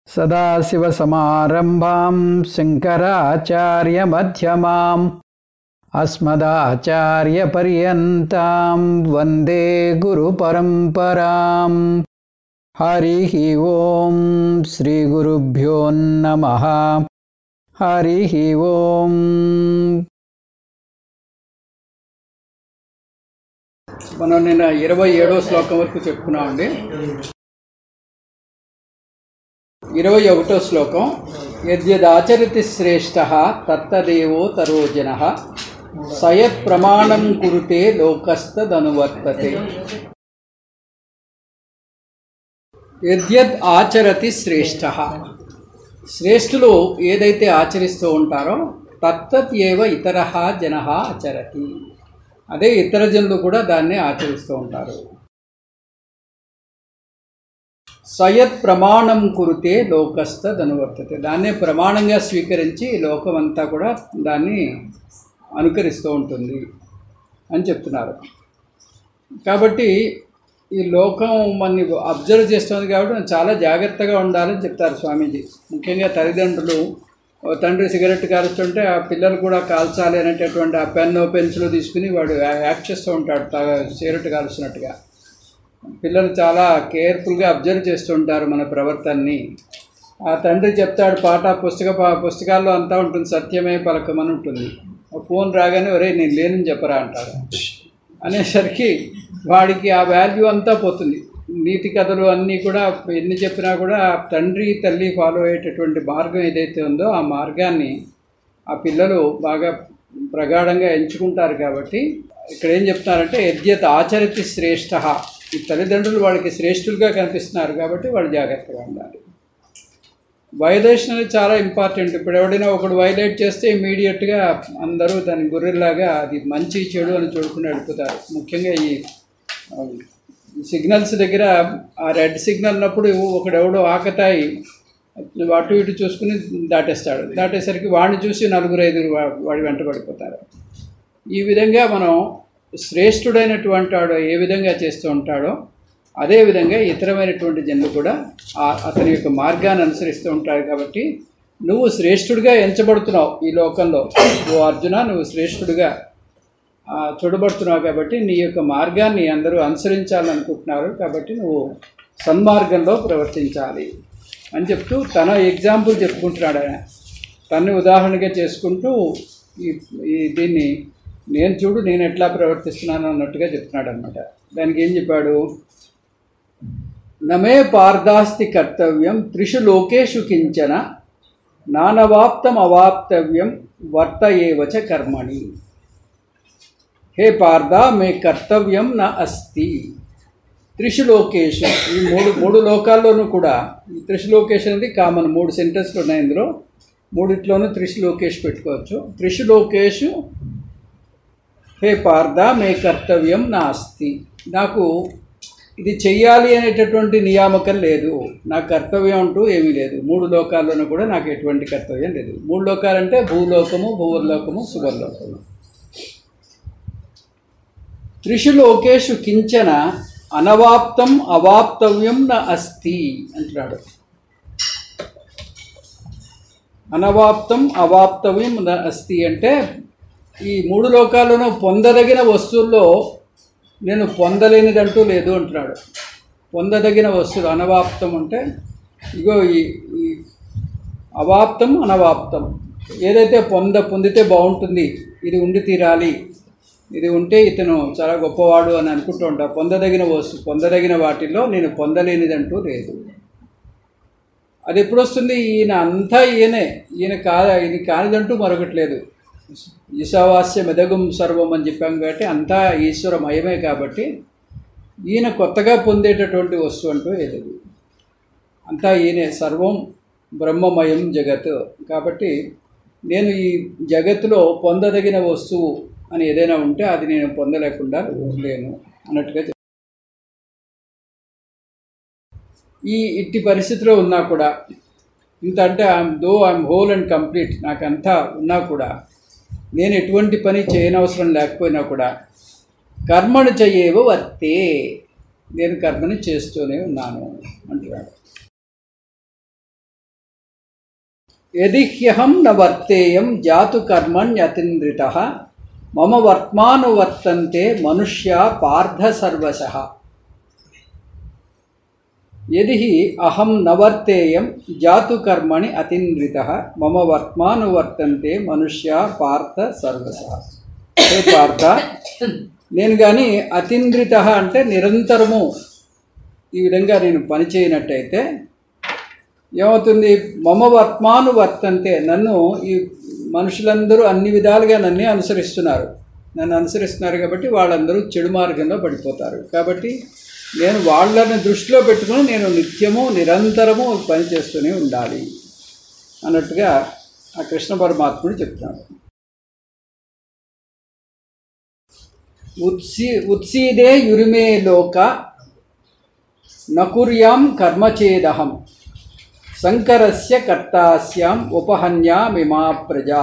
సదాశివసమారంభాం శంకరాచార్యమధ్యమాम् अस्मदाचार्यपर्यन्तां वन्दे गुरुपरम्पराम् हरिः ॐ श्रीगुरुभ्यो नमः हरिः ॐ మనం నిన్న ఇరవై ఏడో శ్లోకం వరకు చెప్పుకున్నామండి ఇరవై ఒకటో శ్లోకం యద్యదాచరతి శ్రేష్ట తత్తదేవో తరోజన సయత్ ప్రమాణం కురుతే లోకస్తదనువర్తతే యద్యద్ ఆచరతి శ్రేష్ట శ్రేష్ఠులు ఏదైతే ఆచరిస్తూ ఉంటారో తత్తత్ ఏవ ఇతర జన ఆచరతి అదే ఇతర జనులు కూడా దాన్ని ఆచరిస్తూ ఉంటారు సయత్ ప్రమాణం కురితే లోకస్థ ధనువర్తతే దాన్నే ప్రమాణంగా స్వీకరించి లోకమంతా కూడా దాన్ని అనుకరిస్తూ ఉంటుంది అని చెప్తున్నారు కాబట్టి ఈ లోకం మనని అబ్జర్వ్ చేస్తుంది కాబట్టి మనం చాలా జాగ్రత్తగా ఉండాలని చెప్తారు స్వామీజీ ముఖ్యంగా తల్లిదండ్రులు ఓ తండ్రి సిగరెట్ కాలుస్తుంటే ఆ పిల్లలు కూడా కాల్చాలి అనేటటువంటి ఆ పెన్ను పెన్సిల్ తీసుకుని వాడు యాక్ట్ చేస్తూ ఉంటాడు తా- సిగరెట్ కాలుస్తున్నట్టుగా పిల్లలు చాలా కేర్ఫుల్గా అబ్జర్వ్ చేస్తూ ఉంటారు మన ప్రవర్తనని ఆ తండ్రి చెప్తాడు పాట పుస్తక పా- పుస్తకాల్లో అంతా ఉంటుంది సత్యమే పలకమని ఉంటుంది ఆ ఫోన్ రాగానే ఒరే నేను లేనని చెప్పరా అంటారు అనేసరికి వాడికి ఆ వాల్యూ అంతా పోతుంది నీతి కథలు అన్నీ కూడా ఎన్ని చెప్పినా కూడా ఆ తండ్రి తల్లి ఫాలో అయ్యేటటువంటి మార్గం ఏదైతే ఉందో ఆ మార్గాన్ని ఆ పిల్లలు బాగా ప్రగాఢంగా ఎంచుకుంటారు కాబట్టి ఇక్కడ ఏం చెప్తున్నారంటే యద్యత్ ఆచరితి శ్రేష్ఠ ఈ తల్లిదండ్రులు వాళ్ళకి శ్రేష్ఠులుగా కనిపిస్తున్నారు కాబట్టి వాళ్ళు జాగ్రత్తగా ఉండాలి వైలేషన్ అనేది చాలా ఇంపార్టెంట్ ఇప్పుడు ఎవడైనా ఒకడు వైలేట్ చేస్తే ఇమీడియట్గా అందరూ దాని గొర్రెల్లాగా అది మంచి చెడు అని చూడుకుని వెళ్ళిపోతారు ముఖ్యంగా ఈ ఆ, సిగ్నల్స్ దగ్గర ఆ రెడ్ సిగ్నల్ ఉన్నప్పుడు ఒకడెవడో ఆకతాయి అటు ఇటు చూసుకుని దాటేస్తాడు దాటేసరికి వాడిని చూసి నలుగురు ఐదుగురు వా- వాడి వెంట పడిపోతారు ఈ విధంగా మనం శ్రేష్ఠుడైనటువంటి వాడు ఏ విధంగా చేస్తూ ఉంటాడో అదే విధంగా ఇతరమైనటువంటి జనులు కూడా ఆ- అతని యొక్క మార్గాన్ని అనుసరిస్తూ ఉంటారు కాబట్టి నువ్వు శ్రేష్ఠుడిగా ఎంచబడుతున్నావు ఈ లోకంలో ఓ అర్జున నువ్వు శ్రేష్ఠుడిగా ఆ, చూడబడుతున్నావు కాబట్టి నీ యొక్క మార్గాన్ని అందరూ అనుసరించాలనుకుంటున్నారు కాబట్టి నువ్వు సన్మార్గంలో ప్రవర్తించాలి అని చెప్తూ తన ఎగ్జాంపుల్ చెప్పుకుంటున్నాడు ఆయన తన్ని ఉదాహరణగా చేసుకుంటూ ఈ ఈ దీన్ని నేను చూడు నేను ఎట్లా ప్రవర్తిస్తున్నాను అన్నట్టుగా చెప్తున్నాడు అనమాట దానికి ఏం చెప్పాడు నమే పార్దాస్తి కర్తవ్యం త్రిషు లోకేషు కించన నానవాప్తం అవాప్తవ్యం వర్త ఏవచ కర్మణి హే పార్థ మే కర్తవ్యం నా అస్తి త్రిషు లోకేషు ఈ మూడు మూడు లోకాల్లోనూ కూడా ఈ త్రిషు లోకేష్ అనేది కామన్ మూడు సెంటెన్స్లు ఉన్నాయి ఇందులో మూడిట్లోనూ త్రిషు లోకేష్ పెట్టుకోవచ్చు త్రిషు లోకేషు హే పార్థ మే కర్తవ్యం నా అస్తి నాకు ఇది చెయ్యాలి అనేటటువంటి నియామకం లేదు నా కర్తవ్యం అంటూ ఏమీ లేదు మూడు లోకాల్లోనూ కూడా నాకు ఎటువంటి కర్తవ్యం లేదు మూడు లోకాలంటే భూలోకము భూవర్లోకము సువర్లోకము త్రిషు లోకేషు కించన అనవాప్తం అవాప్తవ్యం న అస్తి అంటున్నాడు అనవాప్తం అవాప్తవ్యం న అస్తి అంటే ఈ మూడు లోకాల్లోనూ పొందదగిన వస్తువుల్లో నేను పొందలేనిదంటూ లేదు అంటున్నాడు పొందదగిన వస్తువులు అనవాప్తం అంటే ఇగో ఈ ఈ అవాప్తం అనవాప్తం ఏదైతే పొంద పొందితే బాగుంటుంది ఇది ఉండి తీరాలి ఇది ఉంటే ఇతను చాలా గొప్పవాడు అని అనుకుంటూ ఉంటా పొందదగిన వస్తువు పొందదగిన వాటిల్లో నేను పొందలేనిదంటూ లేదు అది ఎప్పుడు వస్తుంది ఈయన అంతా ఈయనే ఈయన కా ఈయన కానిదంటూ మరొకటి లేదు ఈశావాస్య మెదగం సర్వం అని చెప్పాం కాబట్టి అంతా ఈశ్వరమయమే కాబట్టి ఈయన కొత్తగా పొందేటటువంటి వస్తువు అంటూ ఏది అంతా ఈయనే సర్వం బ్రహ్మమయం జగత్ కాబట్టి నేను ఈ జగత్తులో పొందదగిన వస్తువు అని ఏదైనా ఉంటే అది నేను పొందలేకుండా లేను అన్నట్టుగా చెప్ ఈ ఇట్టి పరిస్థితిలో ఉన్నా కూడా ఇంత అంటే I'm though I'm whole and complete నాకంతా ఉన్నా కూడా నేను ఎటువంటి పని చేయనవసరం లేకపోయినా కూడా కర్మను చెయ్యేవో వర్తే నేను కర్మని చేస్తూనే ఉన్నాను అంటున్నాడు యది హ్యహం న వర్తేయం జాతు కర్మణ్యతింద్రిత మమ వర్త్మానువర్తంతే మనుష్య పార్థ సర్వశ యది హి అహం నవర్తేయం జాతు కర్మణి అతింద్రిత మమ వర్త్మానువర్తంతే మనుష్య పార్థ సర్వశ హే పార్థ నేను కానీ అతింద్రిత అంటే నిరంతరము ఈ విధంగా నేను పని చేయనట్టయితే ఏమవుతుంది మమ వర్త్మాను వర్తంతే నన్ను ఈ మనుషులందరూ అన్ని విధాలుగా నన్నే అనుసరిస్తున్నారు నన్ను అనుసరిస్తున్నారు కాబట్టి వాళ్ళందరూ చెడు మార్గంలో పడిపోతారు కాబట్టి నేను వాళ్ళని దృష్టిలో పెట్టుకుని నేను నిత్యము నిరంతరము పని చేస్తూనే ఉండాలి అన్నట్టుగా ఆ కృష్ణ పరమాత్ముడు చెప్తున్నాడు ఉత్సీ ఉత్సీదే యురిమే లోక నకుర్యాం కర్మచేదహం శంకరస్య కర్తాస్యాం ఉపహన్యామిమా ప్రజా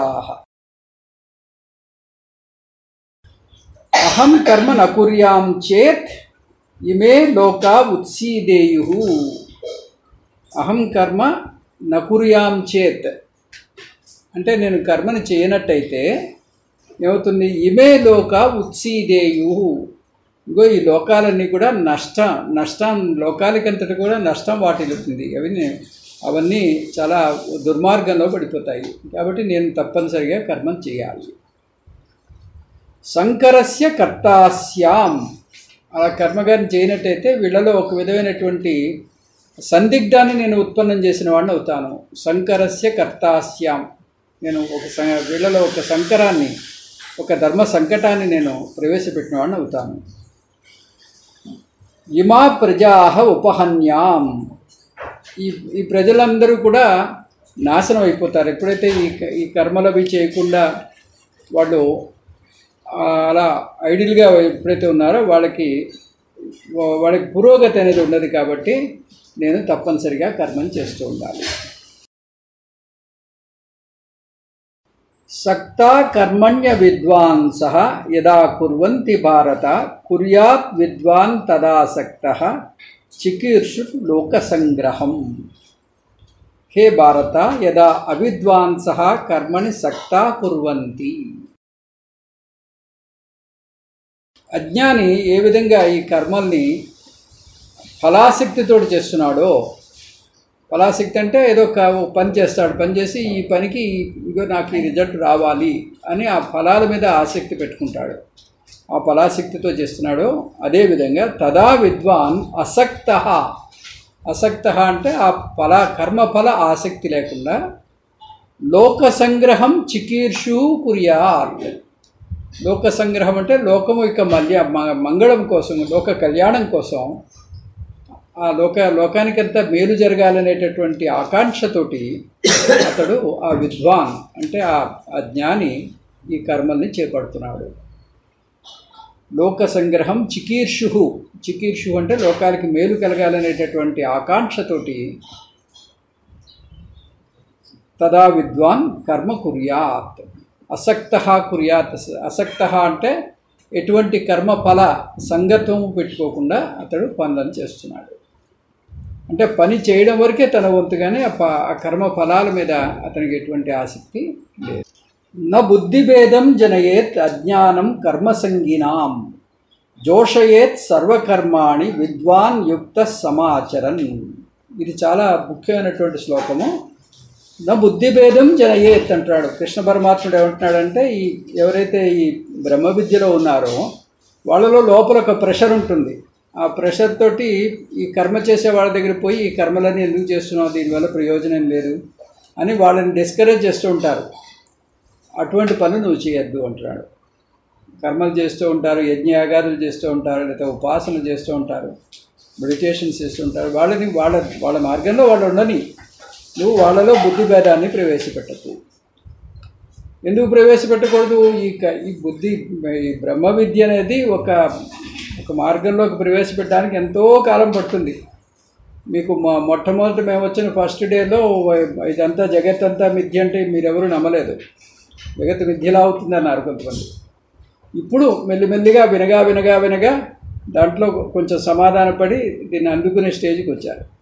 అహం కర్మ నకుర్యాం చేత్ ఇమే లోకా ఉత్సీదేయు అహం కర్మ నకుర్యాం చేత్ అంటే నేను కర్మని చేయనట్టయితే ఏమవుతుంది ఇమే లోక ఉత్సీదేయు ఇంకో ఈ లోకాలన్నీ కూడా నష్టం నష్టం లోకాలకంతటి కూడా నష్టం వాటిల్లుతుంది అవన్నీ అవన్నీ చాలా దుర్మార్గంలో పడిపోతాయి కాబట్టి నేను తప్పనిసరిగా కర్మం చేయాలి శంకరస్య కర్తాస్యాం అలా కర్మగారిని చేయనట్టయితే వీళ్ళలో ఒక విధమైనటువంటి సందిగ్ధాన్ని నేను ఉత్పన్నం చేసిన వాడిని అవుతాను శంకరస్య కర్తాస్యాం నేను ఒక స- వీళ్ళలో ఒక సంకరాన్ని ఒక ధర్మ సంకటాన్ని నేను ప్రవేశపెట్టిన వాడిని అవుతాను ఇమా ప్రజా ఉపహన్యాం ఈ ఈ ప్రజలందరూ కూడా నాశనం అయిపోతారు ఎప్పుడైతే ఈ క- ఈ కర్మలు అవి చేయకుండా వాళ్ళు ఆ, అలా ఐడియల్గా ఎప్పుడైతే ఉన్నారో వాళ్ళకి వా- వాళ్ళకి పురోగతి అనేది ఉండదు కాబట్టి నేను తప్పనిసరిగా కర్మం చేస్తూ ఉండాలి సక్తా కర్మణ్య విద్వాంస యదా కుర్వంతి భారత కుర్యాత్ విద్వాన్ తదాసక్త చికీర్షు లోకసంగ్రహం హే భారత యదా అవిద్వాంస కర్మణి సక్తా కుర్వంతి అజ్ఞాని ఏ విధంగా ఈ కర్మల్ని ఫలాసక్తితోటి చేస్తున్నాడో ఫలాసక్తి అంటే ఏదో ఒక పని చేస్తాడు పని చేసి ఈ పనికి ఇగో నాకు ఈ రిజల్ట్ రావాలి అని ఆ ఫలాల మీద ఆసక్తి పెట్టుకుంటాడు ఆ ఫలాసక్తితో చేస్తున్నాడో అదేవిధంగా తదా విద్వాన్ అసక్త అసక్త అంటే ఆ ఫల కర్మఫల ఆసక్తి లేకుండా లోక సంగ్రహం చికీర్షు కుర్యాత్ లోక సంగ్రహం అంటే లోకము యొక్క మల్య మ- మంగళం కోసం లోక కళ్యాణం కోసం ఆ లోక లోకానికంతా మేలు జరగాలనేటటువంటి ఆకాంక్షతోటి అతడు ఆ విద్వాన్ అంటే ఆ ఆ జ్ఞాని ఈ కర్మల్ని చేపడుతున్నాడు లోక సంగ్రహం చికీర్షు చికీర్షు అంటే లోకానికి మేలు కలగాలనేటటువంటి ఆకాంక్షతోటి తదా విద్వాన్ కర్మ కుర్యాత్ అసక్త కుర్యాత్ అసక్త అంటే ఎటువంటి కర్మ ఫల సంగత్వం పెట్టుకోకుండా అతడు పనులను చేస్తున్నాడు అంటే పని చేయడం వరకే తన వంతుగానే ఆ ప- ఆ కర్మ ఫలాల మీద అతనికి ఎటువంటి ఆసక్తి లేదు న బుద్ధిభేదం జనయేత్ అజ్ఞానం కర్మసంగినాం జోషయేత్ సర్వకర్మాణి విద్వాన్ యుక్త సమాచరన్ ఇది చాలా ముఖ్యమైనటువంటి శ్లోకము నా బుద్ధిభేదం జనయేత్ అంటాడు కృష్ణ పరమాత్ముడు ఏమంటున్నాడంటే ఈ ఎవరైతే ఈ బ్రహ్మ విద్యలో ఉన్నారో వాళ్ళలో లోపల ఒక ప్రెషర్ ఉంటుంది ఆ ప్రెషర్ తోటి ఈ కర్మ చేసే వాళ్ళ దగ్గర పోయి ఈ కర్మలని ఎందుకు చేస్తున్నావు దీనివల్ల ప్రయోజనం లేదు అని వాళ్ళని డిస్కరేజ్ చేస్తూ ఉంటారు అటువంటి పని నువ్వు చేయొద్దు అంటున్నాడు కర్మలు చేస్తూ ఉంటారు యజ్ఞయాగాదులు చేస్తూ ఉంటారు లేదా ఉపాసనలు చేస్తూ ఉంటారు మెడిటేషన్స్ చేస్తూ ఉంటారు వాళ్ళని వాళ్ళ వాళ్ళ మార్గంలో వాళ్ళు ఉండని నువ్వు వాళ్ళలో బుద్ధి భేదాన్ని ప్రవేశపెట్టకు ఎందుకు ప్రవేశపెట్టకూడదు ఈ క- ఈ బుద్ధి ఈ బ్రహ్మ విద్య అనేది ఒక ఒక మార్గంలోకి ప్రవేశపెట్టడానికి ఎంతో కాలం పడుతుంది మీకు మా మొట్టమొదటి మేము వచ్చిన ఫస్ట్ డేలో ఇదంతా జగత్తంతా మిథ్య అంటే మీరెవరూ నమ్మలేదు జగత్ మిథ్యలా అవుతుందన్నారు కొంతమంది ఇప్పుడు మెల్లిమెల్లిగా వినగా వినగా వినగా దాంట్లో కొంచెం సమాధానపడి దీన్ని అందుకునే స్టేజ్కి వచ్చారు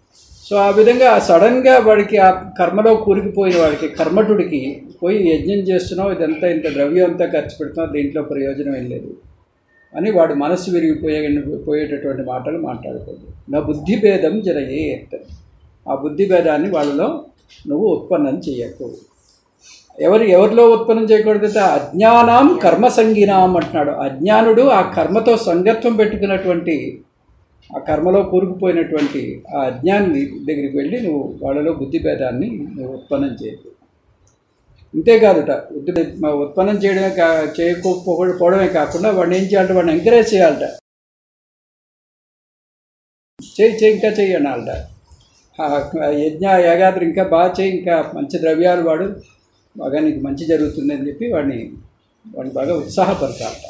సో ఆ విధంగా సడన్గా వాడికి ఆ కర్మలో కూరుకుపోయిన వాడికి కర్మటుడికి పోయి యజ్ఞం చేస్తున్నావు ఇదంతా ఇంత ద్రవ్యం అంతా ఖర్చు పెడుతున్నావు దీంట్లో ప్రయోజనం ఏం లేదు అని వాడు మనస్సు విరిగిపోయే పోయేటటువంటి మాటలు మాట్లాడకూడదు నా బుద్ధి భేదం జరగే ఆ బుద్ధి భేదాన్ని వాళ్ళలో నువ్వు ఉత్పన్నం చేయకు ఎవరు ఎవరిలో ఉత్పన్నం చేయకూడదు అజ్ఞానం కర్మ సంగినాం అంటున్నాడు అజ్ఞానుడు ఆ కర్మతో సంగత్వం పెట్టుకున్నటువంటి ఆ కర్మలో కూరుకుపోయినటువంటి ఆ అజ్ఞాని దగ్గరికి వెళ్ళి నువ్వు వాళ్ళలో బుద్ధి భేదాన్ని నువ్వు ఉత్పన్నం చేయకు ఇంతేకాదుట బుద్ధి ఉత్పన్నం చేయడమే కా చేయకపోవడమే కాకుండా వాడిని ఏం చేయాలంటే వాడిని ఎంకరేజ్ చేయాలట చేయి చేయి ఇంకా చెయ్యి అనాలట ఆ యజ్ఞ యాగాదులు ఇంకా బాగా చేయి ఇంకా మంచి ద్రవ్యాలు వాడు బాగా నీకు మంచి జరుగుతుంది అని చెప్పి వాడిని వాడిని బాగా ఉత్సాహపరచాలట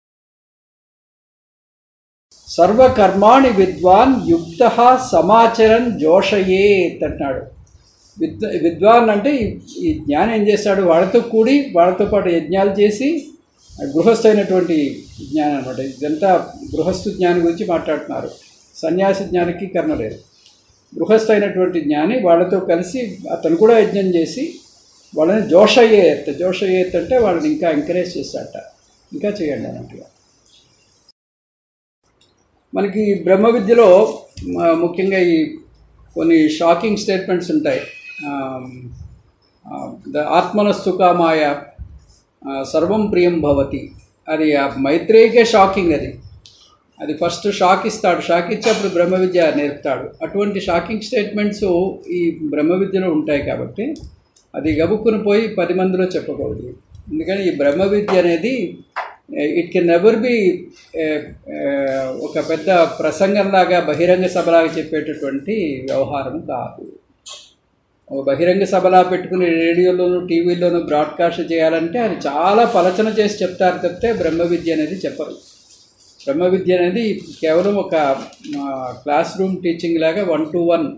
సర్వకర్మాణి విద్వాన్ యుక్త సమాచరన్ జోషయేత్ అంటున్నాడు విద్ విద్వాన్ అంటే ఈ- ఈ జ్ఞానం ఏం చేస్తాడు వాళ్ళతో కూడి వాళ్ళతో పాటు యజ్ఞాలు చేసి గృహస్థైనటువంటి జ్ఞానం అనమాట ఇదంతా గృహస్థు జ్ఞానం గురించి మాట్లాడుతున్నారు సన్యాసి జ్ఞానికి కర్మ లేదు గృహస్థైనటువంటి జ్ఞాని వాళ్ళతో కలిసి అతను కూడా యజ్ఞం చేసి వాళ్ళని జోషయేత్ జోషయేత్ అంటే వాళ్ళని ఇంకా ఎంకరేజ్ చేస్తాడట ఇంకా చేయండి అన్నట్టుగా మనకి బ్రహ్మ విద్యలో మ- ముఖ్యంగా ఈ కొన్ని షాకింగ్ స్టేట్మెంట్స్ ఉంటాయి ఆమ్, ఆ, ద ఆత్మనస్తు కామాయ ఆ, సర్వం ప్రియం భవతి అది ఆ మైత్రేయకే షాకింగ్ అది అది ఫస్ట్ షాక్ ఇస్తాడు షాక్ ఇచ్చి అప్పుడు బ్రహ్మ విద్య నేర్పుతాడు అటువంటి షాకింగ్ స్టేట్మెంట్స్ ఈ బ్రహ్మ విద్యలో ఉంటాయి కాబట్టి అది గబుక్కుని పోయి పది మందిలో చెప్పకూడదు ఎందుకని ఈ బ్రహ్మ విద్య అనేది ఇట్ కెన్ నెవర్ బి ఒక పెద్ద ప్రసంగంలాగా బహిరంగ సభలాగా చెప్పేటటువంటి వ్యవహారం కాదు ఒక బహిరంగ సభలా పెట్టుకుని రేడియోలోను టీవీలోను బ్రాడ్కాస్ట్ చేయాలంటే అది చాలా పలచన చేసి చెప్తారు తప్పితే బ్రహ్మ విద్య అనేది చెప్పరు బ్రహ్మ విద్య అనేది కేవలం ఒక క్లాస్ రూమ్ టీచింగ్ లాగా వన్ టు వన్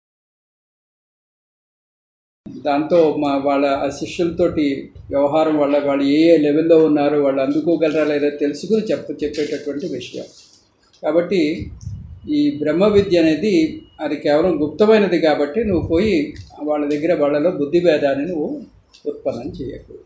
దాంతో మా వాళ్ళ ఆ శిష్యులతోటి వ్యవహారం వల్ల వాళ్ళు ఏ ఏ లెవెల్లో ఉన్నారో వాళ్ళు అందుకోగలరా లేదో తెలుసుకుని చెప్ప చెప్పేటటువంటి విషయం కాబట్టి ఈ బ్రహ్మ విద్య అనేది అది కేవలం గుప్తమైనది కాబట్టి నువ్వు పోయి వాళ్ళ దగ్గర వాళ్ళలో బుద్ధి భేదాన్ని నువ్వు ఉత్పన్నం చేయకు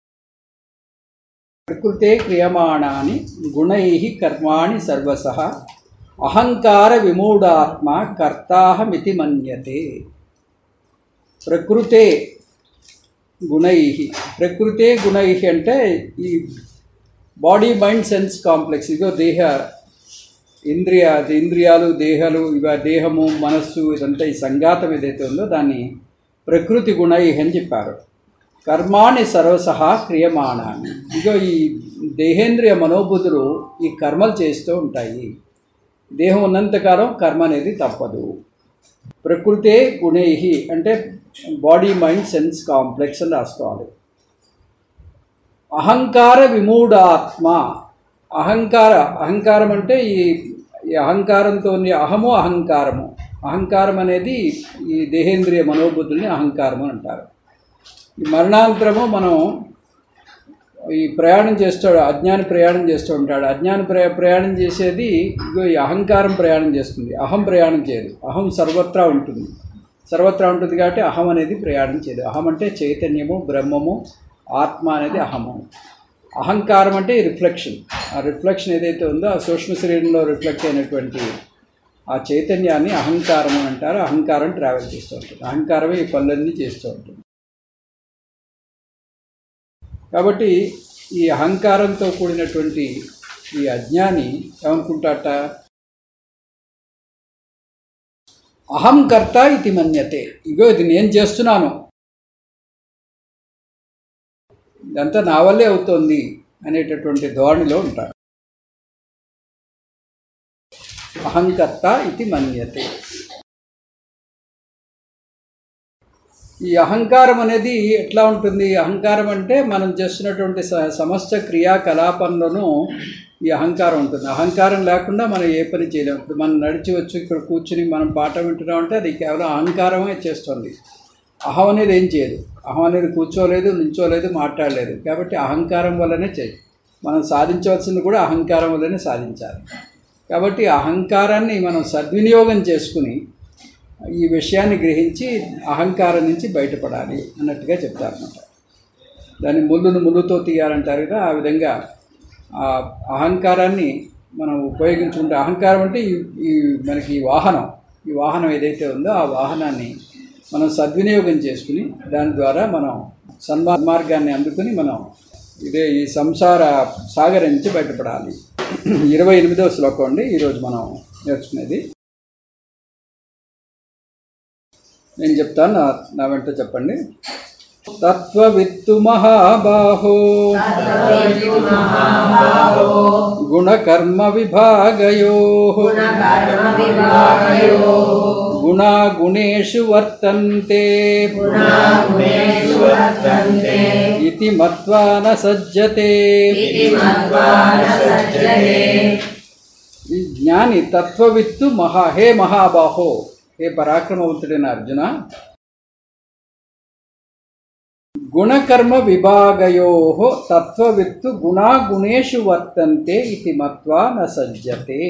ప్రకృతే క్రియమాణాని గుణై కర్మాణి సర్వస అహంకార విమూఢాత్మ కర్తాహమితి మన్యతే ప్రకృతే గుణై ప్రకృతే గుణై అంటే ఈ బాడీ మైండ్ సెన్స్ కాంప్లెక్స్ ఇదో దేహ ఇంద్రియ ఇంద్రియాలు దేహాలు ఇవ దేహము మనస్సు ఇదంతా ఈ సంఘాతం ఏదైతే ఉందో దాన్ని ప్రకృతి గుణై అని చెప్పారు కర్మాణి సర్వసహ క్రియమాణాన్ని ఇగో ఈ దేహేంద్రియ మనోబుద్ధులు ఈ కర్మలు చేస్తూ ఉంటాయి దేహం ఉన్నంతకాలం కర్మ అనేది తప్పదు ప్రకృతే గుణై అంటే బాడీ మైండ్ సెన్స్ కాంప్లెక్స్ అని రాసుకోవాలి అహంకార విమూఢాత్మ అహంకార అహంకారం అంటే ఈ ఈ అహంకారంతో ఉన్న అహము అహంకారము అహంకారం అనేది ఈ దేహేంద్రియ మనోబుద్ధుల్ని అహంకారము అని అంటారు ఈ మరణాంతరము మనం ఈ ప్రయాణం చేస్తాడు అజ్ఞాని ప్రయాణం చేస్తూ ఉంటాడు అజ్ఞాని ప్రయా ప్రయాణం చేసేది ఇగో ఈ అహంకారం ప్రయాణం చేస్తుంది అహం ప్రయాణం చేయదు అహం సర్వత్రా ఉంటుంది సర్వత్రా ఉంటుంది కాబట్టి అహం అనేది ప్రయాణం చేయదు అహం అంటే చైతన్యము బ్రహ్మము ఆత్మ అనేది అహము అహంకారం అంటే రిఫ్లెక్షన్ ఆ రిఫ్లెక్షన్ ఏదైతే ఉందో ఆ సూక్ష్మ శరీరంలో రిఫ్లెక్ట్ అయినటువంటి ఆ చైతన్యాన్ని అహంకారం అని అంటారు అహంకారం ట్రావెల్ చేస్తూ ఉంటుంది అహంకారమే ఈ పనులన్నీ చేస్తూ ఉంటుంది కాబట్టి ఈ అహంకారంతో కూడినటువంటి ఈ అజ్ఞాని ఏమనుకుంటాట అహం కర్త ఇది మన్యతే ఇగో ఇది నేను చేస్తున్నాను ఇదంతా నా వల్లే అవుతోంది అనేటటువంటి ధోరణిలో ఉంటాడు అహంకర్త ఇది మన్యతే ఈ అహంకారం అనేది ఎట్లా ఉంటుంది అహంకారం అంటే మనం చేస్తున్నటువంటి స- సమస్త క్రియాకలాపంలోనూ ఈ అహంకారం ఉంటుంది అహంకారం లేకుండా మనం ఏ పని చేయలేము ఇప్పుడు మనం నడిచి వచ్చి ఇక్కడ కూర్చుని మనం పాట వింటున్నాం అంటే అది కేవలం అహంకారమే చేస్తుంది అహం అనేది ఏం చేయదు అహం అనేది కూర్చోలేదు నించోలేదు మాట్లాడలేదు కాబట్టి అహంకారం వల్లనే చేయి మనం సాధించవలసింది కూడా అహంకారం వల్లనే సాధించాలి కాబట్టి అహంకారాన్ని మనం సద్వినియోగం చేసుకుని ఈ విషయాన్ని గ్రహించి అహంకారం నుంచి బయటపడాలి అన్నట్టుగా చెప్తారన్నమాట దాన్ని ముళ్ళును ముళ్ళుతో తీయాలంటారు కదా ఆ విధంగా ఆ అహంకారాన్ని మనం ఉపయోగించుకుంటే అహంకారం అంటే ఈ ఈ మనకి ఈ వాహనం ఈ వాహనం ఏదైతే ఉందో ఆ వాహనాన్ని మనం సద్వినియోగం చేసుకుని దాని ద్వారా మనం సన్మార్గాన్ని అందుకుని మనం ఇదే ఈ సంసార సాగరం నుంచి బయటపడాలి ఇరవై ఎనిమిదవ శ్లోకం అండి ఈరోజు మనం నేర్చుకునేది నేను చెప్తాను నా నా వెంట చెప్పండి తత్వవిత్తు మహాబాహో గుణకర్మ విభాగయో గుణా గుణేషు వర్తంతే ఇతి మత్వా న సజ్జతే ఈ జ్ఞాని తత్వవిత్తు మహా హే మహాబాహో హే పరాక్రమవంతుడైన అర్జున గుణకర్మ విభాగయో తత్వవిత్తు గుణా గుణేషు వర్తంతే ఇది మత్వా న సజ్జతే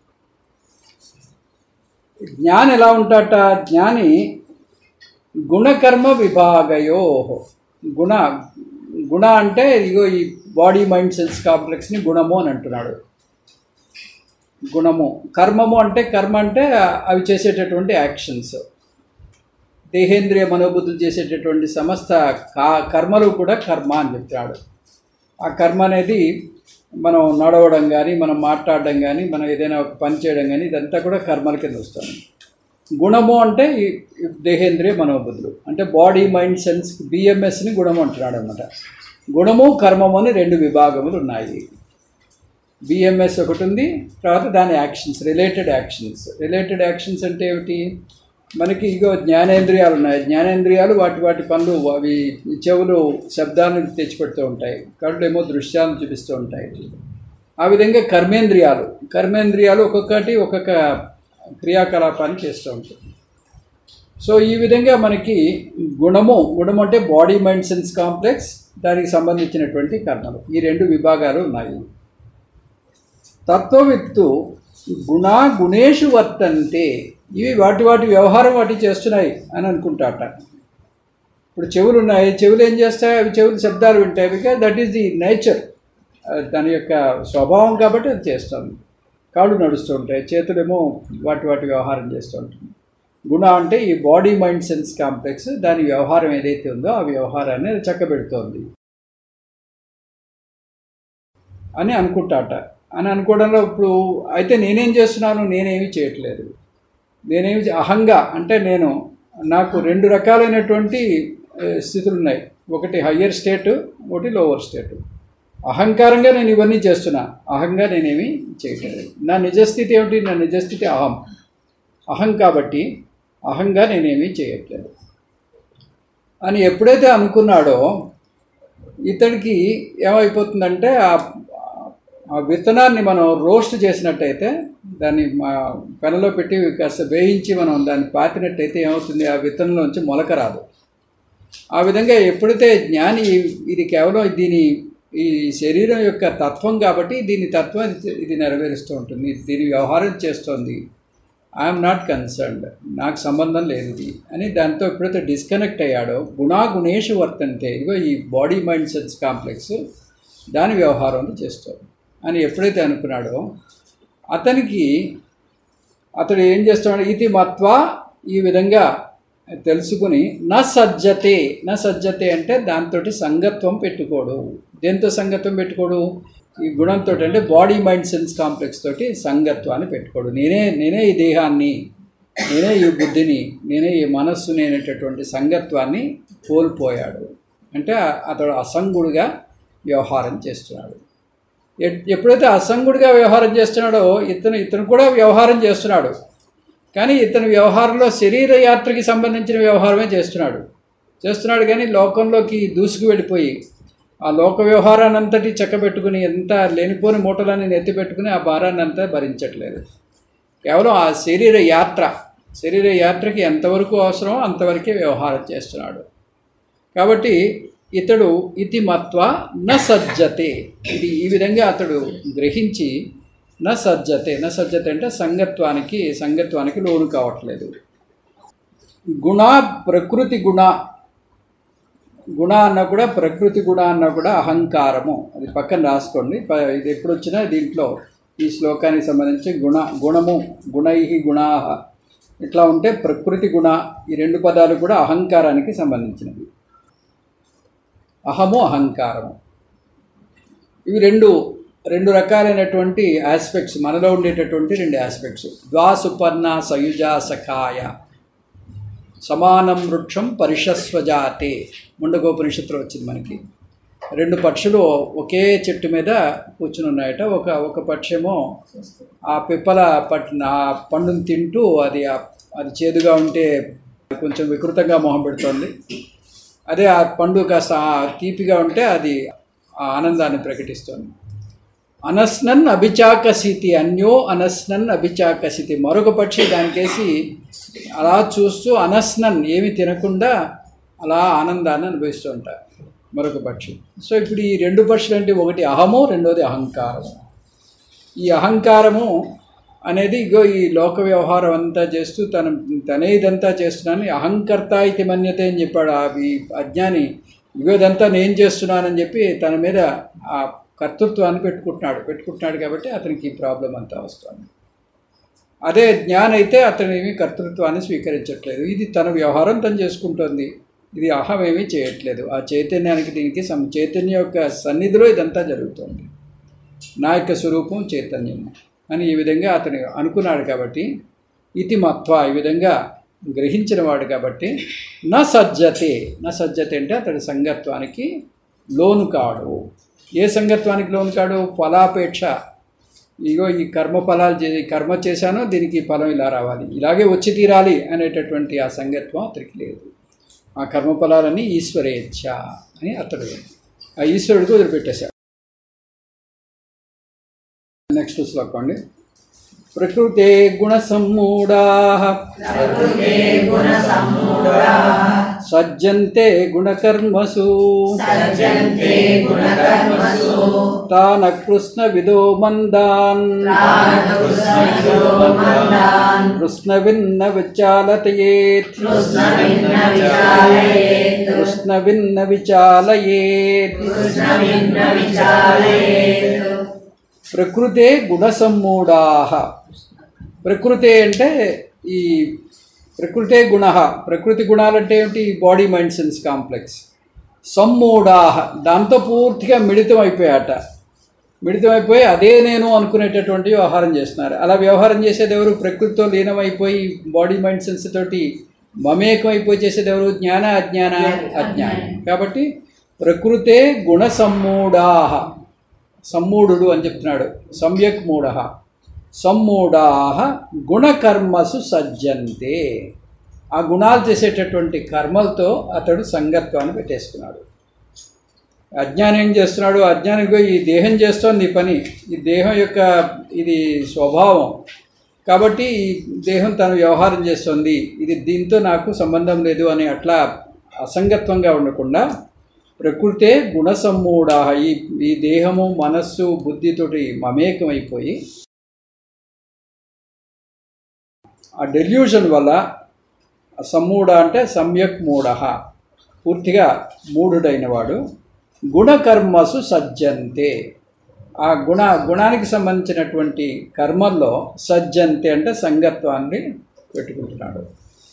జ్ఞాని ఎలా ఉంటాట జ్ఞాని గుణకర్మ విభాగయో గుణ గుణ అంటే ఇగో ఈ బాడీ మైండ్ సెన్స్ కాంప్లెక్స్ని గుణము అని అంటున్నాడు గుణము కర్మము అంటే కర్మ అంటే అవి చేసేటటువంటి యాక్షన్స్ దేహేంద్రియ మనోబుద్ధులు చేసేటటువంటి సమస్త కా కర్మలు కూడా కర్మ అని చెప్తాడు ఆ కర్మ అనేది మనం నడవడం కానీ మనం మాట్లాడడం కానీ మనం ఏదైనా ఒక పని చేయడం కానీ ఇదంతా కూడా కర్మల కింద వస్తుంది గుణము అంటే ఈ ఈ దేహేంద్రియ మనోబుద్ధులు అంటే బాడీ మైండ్ సెన్స్ బిఎంఎస్ని గుణము అంటున్నాడు అనమాట గుణము కర్మము అని రెండు విభాగములు ఉన్నాయి బిఎంఎస్ ఒకటి ఉంది తర్వాత దాని actions related actions related actions అంటే ఏమిటి మనకి ఇగో జ్ఞానేంద్రియాలు ఉన్నాయి జ్ఞానేంద్రియాలు వాటి వాటి పనులు అవి చెవులు శబ్దాలను తెచ్చిపెడుతూ ఉంటాయి కళ్ళు ఏమో దృశ్యాలను చూపిస్తూ ఉంటాయి ఆ విధంగా కర్మేంద్రియాలు కర్మేంద్రియాలు ఒక్కొక్కటి ఒక్కొక్క క్రియాకలాపాన్ని చేస్తూ ఉంటుంది సో ఈ విధంగా మనకి గుణము గుణం అంటే బాడీ మైండ్ సెన్స్ కాంప్లెక్స్ దానికి సంబంధించినటువంటి కర్మలు ఈ రెండు విభాగాలు ఉన్నాయి తత్వవిత్తు గుణా గుణేషు వర్తంతే ఇవి వాటి వాటి వ్యవహారం వాటి చేస్తున్నాయి అని అనుకుంటాట ఇప్పుడు చెవులు ఉన్నాయి చెవులు ఏం చేస్తాయి అవి చెవులు శబ్దాలు వింటాయి because that is the nature దాని యొక్క స్వభావం కాబట్టి అది చేస్తుంది కాళ్ళు నడుస్తూ ఉంటాయి చేతులేమో వాటి వాటి వ్యవహారం చేస్తూ ఉంటుంది గుణ అంటే ఈ బాడీ మైండ్ సెన్స్ కాంప్లెక్స్ దాని వ్యవహారం ఏదైతే ఉందో ఆ వ్యవహారాన్ని అది చక్కబెడుతోంది అని అనుకుంటాట అని అనుకోవడంలో ఇప్పుడు అయితే నేనేం చేస్తున్నాను నేనేమి చేయట్లేదు నేనేమి చే- అహంగా అంటే నేను నాకు రెండు రకాలైనటువంటి ఆ, స్థితులు ఉన్నాయి ఒకటి హయ్యర్ స్టేట్ ఒకటి లోవర్ స్టేట్ అహంకారంగా నేను ఇవన్నీ చేస్తున్నా అహంగా నేనేమి చేయట్లేదు నా నిజస్థితి ఏమిటి నా నిజస్థితి అహం అహం కాబట్టి అహంగా నేనేమీ చేయట్లేదు అని ఎప్పుడైతే అనుకున్నాడో ఇతడికి ఏమైపోతుందంటే ఆ ఆ విత్తనాన్ని మనం రోస్ట్ చేసినట్టయితే దాన్ని మా పెనలో పెట్టి కాస్త వేయించి మనం దాన్ని పాతినట్టయితే ఏమవుతుంది ఆ విత్తనంలోంచి మొలక రాదు ఆ విధంగా ఎప్పుడైతే జ్ఞాని ఇది కేవలం దీని ఈ శరీరం యొక్క తత్వం కాబట్టి దీని తత్వం ఇది- ఇది నెరవేరుస్తూ ఉంటుంది దీని వ్యవహారం చేస్తోంది ఐఎమ్ నాట్ కన్సర్న్డ్ నాకు సంబంధం లేదు ఇది అని దాంతో ఎప్పుడైతే డిస్కనెక్ట్ అయ్యాడో గుణా గుణేషు వర్తంతే ఇదిగో ఈ బాడీ మైండ్ సెన్స్ కాంప్లెక్స్ దాని వ్యవహారం చేస్తుంది అని ఎప్పుడైతే అనుకున్నాడో అతనికి అతడు ఏం చేస్తున్నాడు ఇది మత్వా ఈ విధంగా తెలుసుకుని నా సజ్జతే నా సజ్జతే అంటే దాంతో సంగత్వం పెట్టుకోడు దేంతో సంగత్వం పెట్టుకోడు ఈ గుణంతో అంటే బాడీ మైండ్ సెన్స్ కాంప్లెక్స్ తోటి సంగత్వాన్ని పెట్టుకోడు నేనే నేనే ఈ దేహాన్ని నేనే ఈ బుద్ధిని నేనే ఈ మనస్సుని అనేటటువంటి సంగత్వాన్ని కోల్పోయాడు అంటే అతడు అసంగుడుగా వ్యవహారం చేస్తున్నాడు ఎ- ఎప్పుడైతే అసంగుడిగా వ్యవహారం చేస్తున్నాడో ఇతను ఇతను కూడా వ్యవహారం చేస్తున్నాడు కానీ ఇతని వ్యవహారంలో శరీర యాత్రకి సంబంధించిన వ్యవహారమే చేస్తున్నాడు చేస్తున్నాడు కానీ లోకంలోకి దూసుకు వెళ్ళిపోయి ఆ లోక వ్యవహారాన్ని అంతటి చక్కబెట్టుకుని ఎంత లేనిపోని మూటలన్నీ నెత్తి పెట్టుకుని ఆ భారాన్ని అంతా భరించట్లేదు కేవలం ఆ శరీర యాత్ర శరీర యాత్రకి ఎంతవరకు అవసరమో అంతవరకే వ్యవహారం చేస్తున్నాడు కాబట్టి ఇతడు ఇతి మత్వ న సజ్జతే ఇది ఈ విధంగా అతడు గ్రహించి న సజ్జతే న సజ్జతే అంటే సంగత్వానికి సంగత్వానికి లోను కావట్లేదు గుణ ప్రకృతి గుణ గుణ అన్న కూడా ప్రకృతి గుణ అన్న కూడా అహంకారము అది పక్కన రాసుకోండి ప- ఇది ఎప్పుడు వచ్చినా దీంట్లో ఈ శ్లోకానికి సంబంధించి గుణ గుణము గుణై గుణాహ ఇట్లా ఉంటే ప్రకృతి గుణ ఈ రెండు పదాలు కూడా అహంకారానికి సంబంధించినవి అహము అహంకారము ఇవి రెండు రెండు రకాలైనటువంటి ఆస్పెక్ట్స్ మనలో ఉండేటటువంటి రెండు ఆస్పెక్ట్స్ ద్వాసుపర్ణ సయుజ సఖాయ సమానం వృక్షం పరిషస్వజాతే ముండగోపనిషత్తులో వచ్చింది మనకి రెండు పక్షులు ఒకే చెట్టు మీద కూర్చుని ఉన్నాయట ఒక ఒక పక్షేమో ఆ పిప్పల పట్టిన ఆ పండుని తింటూ అది ఆ- అది చేదుగా ఉంటే కొంచెం వికృతంగా మొహం పెడుతోంది అదే ఆ పండు కాస్త ఆ తీపిగా ఉంటే అది ఆ ఆనందాన్ని ప్రకటిస్తుంది అనస్నన్ అభిచాకసితి అన్యో అనస్నన్ అభిచాకసితి మరొక పక్షి దానికేసి అలా చూస్తూ అనస్నన్ ఏమి తినకుండా అలా ఆనందాన్ని అనుభవిస్తూ ఉంటారు మరొక పక్షి సో ఇప్పుడు ఈ రెండు పక్షులు అంటే ఒకటి అహము రెండోది అహంకారము ఈ అహంకారము అనేది ఇగో ఈ లోక వ్యవహారం అంతా చేస్తూ తన తనే ఇదంతా చేస్తున్నాను అహంకర్త ఇది మన్యతే అని చెప్పాడు ఆ ఈ అజ్ఞాని ఇగో ఇదంతా నేను చేస్తున్నానని చెప్పి తన మీద ఆ కర్తృత్వాన్ని పెట్టుకుంటున్నాడు పెట్టుకుంటున్నాడు కాబట్టి అతనికి ఈ ప్రాబ్లం అంతా వస్తుంది అదే జ్ఞాన అయితే అతను ఏమీ కర్తృత్వాన్ని స్వీకరించట్లేదు ఇది తన వ్యవహారం తను చేసుకుంటోంది ఇది అహం ఏమీ చేయట్లేదు ఆ చైతన్యానికి దీనికి సం చైతన్యం యొక్క సన్నిధిలో ఇదంతా జరుగుతుంది నా యొక్క స్వరూపం చైతన్యము అని ఈ విధంగా అతను అనుకున్నాడు కాబట్టి ఇతి మత్వ ఈ విధంగా గ్రహించిన వాడు కాబట్టి నా సజ్జతే నా సజ్జతే అంటే అతడి సంగత్వానికి లోను కాడు ఏ సంగత్వానికి లోను కాడు ఫలాపేక్ష ఇగో ఈ కర్మ ఫలాలు చే కర్మ చేశాను దీనికి ఈ ఫలం ఇలా రావాలి ఇలాగే వచ్చి తీరాలి అనేటటువంటి ఆ సంగత్వం అతనికి లేదు ఆ కర్మ ఫలాలన్నీ ఈశ్వరేచ్ఛ అని అతడు ఆ ఈశ్వరుడికి వదిలిపెట్టేశాడు నెక్స్ట్ శ్లోకం అండి ప్రకృతే గుణ సమ్మూఢా ప్రకృతే గుణసమ్మూఢా సజ్జంతే గుణకర్మసు సజ్జంతే గుణకర్మసు తాన కృష్ణ విదో మందాన్ ప్రాణకృష్ణవిదో మందాన్ కృష్ణ విన్న విచాలతయేత్ కృష్ణవిన్న విచాలయేత్ కృష్ణ విన్న విచాలయేత్ కృష్ణవిన్న విచాలయేత్ ప్రకృతే గుణసమ్మూఢా ప్రకృతే అంటే ఈ ప్రకృతే గుణ ప్రకృతి గుణాలంటే ఏమిటి బాడీ మైండ్ సెన్స్ కాంప్లెక్స్ సమ్మూఢా దాంతో పూర్తిగా మిళితం అయిపోయాట మిళితం అయిపోయి అదే నేను అనుకునేటటువంటి వ్యవహారం చేస్తున్నారు అలా వ్యవహారం చేసేది ఎవరు ప్రకృతితో లీనమైపోయి బాడీ మైండ్ సెన్స్ తోటి మమేకం అయిపోయి చేసేది ఎవరు జ్ఞాన అజ్ఞాన అజ్ఞానం కాబట్టి ప్రకృతే గుణ సమ్మూఢా సమ్మూఢుడు అని చెప్తున్నాడు సమ్యక్ మూఢ సమ్మూఢా గుణకర్మసు సజ్జంతే ఆ గుణాలు చేసేటటువంటి కర్మలతో అతడు సంగత్వాన్ని పెట్టేసుకున్నాడు అజ్ఞానం ఏం చేస్తున్నాడు అజ్ఞానిగా ఈ దేహం చేస్తోంది ఈ పని ఈ దేహం యొక్క ఇది స్వభావం కాబట్టి ఈ దేహం తను వ్యవహారం చేస్తుంది ఇది దీంతో నాకు సంబంధం లేదు అని అట్లా అసంగత్వంగా ఉండకుండా ప్రకృతే గుణసమ్మూఢ ఈ ఈ దేహము మనస్సు బుద్ధితోటి మమేకమైపోయి ఆ డెల్యూషన్ వల్ల ఆ సమ్మూఢ అంటే సమ్యక్ మూఢ పూర్తిగా మూఢుడైన వాడు గుణకర్మసు సజ్జంతే ఆ గుణ గుణానికి సంబంధించినటువంటి కర్మల్లో సజ్జంతే అంటే సంగత్వాన్ని పెట్టుకుంటున్నాడు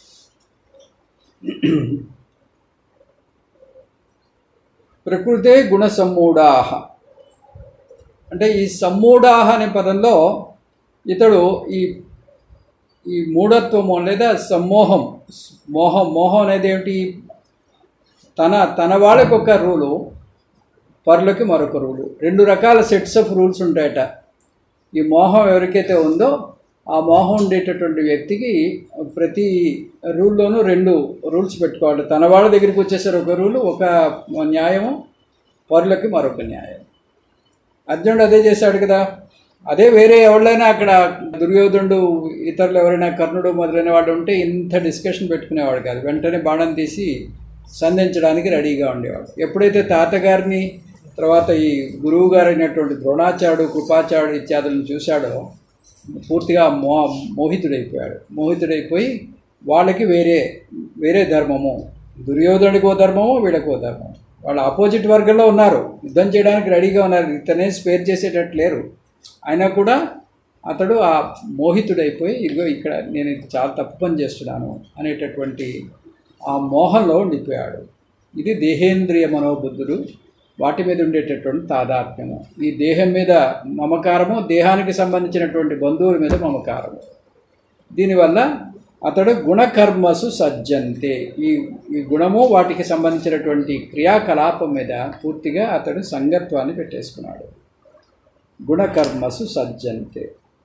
ప్రకృతే గుణ సమ్మూఢాహ అంటే ఈ సమ్మూఢాహ అనే పదంలో ఇతడు ఈ ఈ మూఢత్వము లేదా సమ్మోహం మోహం మోహం అనేది ఏమిటి తన తన వాళ్ళకి ఒక రూలు పరులకి మరొక రూలు రెండు రకాల సెట్స్ ఆఫ్ రూల్స్ ఉంటాయట ఈ మోహం ఎవరికైతే ఉందో ఆ మోహం ఉండేటటువంటి వ్యక్తికి ప్రతి రూల్లోనూ రెండు రూల్స్ పెట్టుకోవాలి తన వాళ్ళ దగ్గరికి వచ్చేసరి ఒక రూలు ఒక న్యాయము పరులకి మరొక న్యాయం అర్జునుడు అదే చేశాడు కదా అదే వేరే ఎవరైనా అక్కడ దుర్యోధనుడు ఇతరులు ఎవరైనా కర్ణుడు మొదలైన వాడు ఉంటే ఇంత డిస్కషన్ పెట్టుకునేవాడు కాదు వెంటనే బాణం తీసి సంధించడానికి రెడీగా ఉండేవాడు ఎప్పుడైతే తాతగారిని తర్వాత ఈ గురువు గారైనటువంటి ద్రోణాచార్యుడు కృపాచార్యుడు ఇత్యాదులను చూశాడో పూర్తిగా మో మోహితుడైపోయాడు మోహితుడైపోయి వాళ్ళకి వేరే వేరే ధర్మము దుర్యోధనుడికి ఓ ధర్మము వీళ్ళకి ఓ ధర్మము వాళ్ళు ఆపోజిట్ వర్గంలో ఉన్నారు యుద్ధం చేయడానికి రెడీగా ఉన్నారు ఇతనే స్పేర్ చేసేటట్టు లేరు అయినా కూడా అతడు ఆ మోహితుడైపోయి ఇదిగో ఇక్కడ నేను ఇది చాలా తప్పు పని చేస్తున్నాను అనేటటువంటి ఆ మోహంలో ఉండిపోయాడు ఇది దేహేంద్రియ మనోబుద్ధులు వాటి మీద ఉండేటటువంటి తాదాత్మ్యము ఈ దేహం మీద మమకారము దేహానికి సంబంధించినటువంటి బంధువుల మీద మమకారము దీనివల్ల అతడు గుణకర్మసు సజ్జంతే ఈ ఈ గుణము వాటికి సంబంధించినటువంటి క్రియాకలాపం మీద పూర్తిగా అతడు సంగత్వాన్ని పెట్టేసుకున్నాడు గుణకర్మసు సజ్జంతే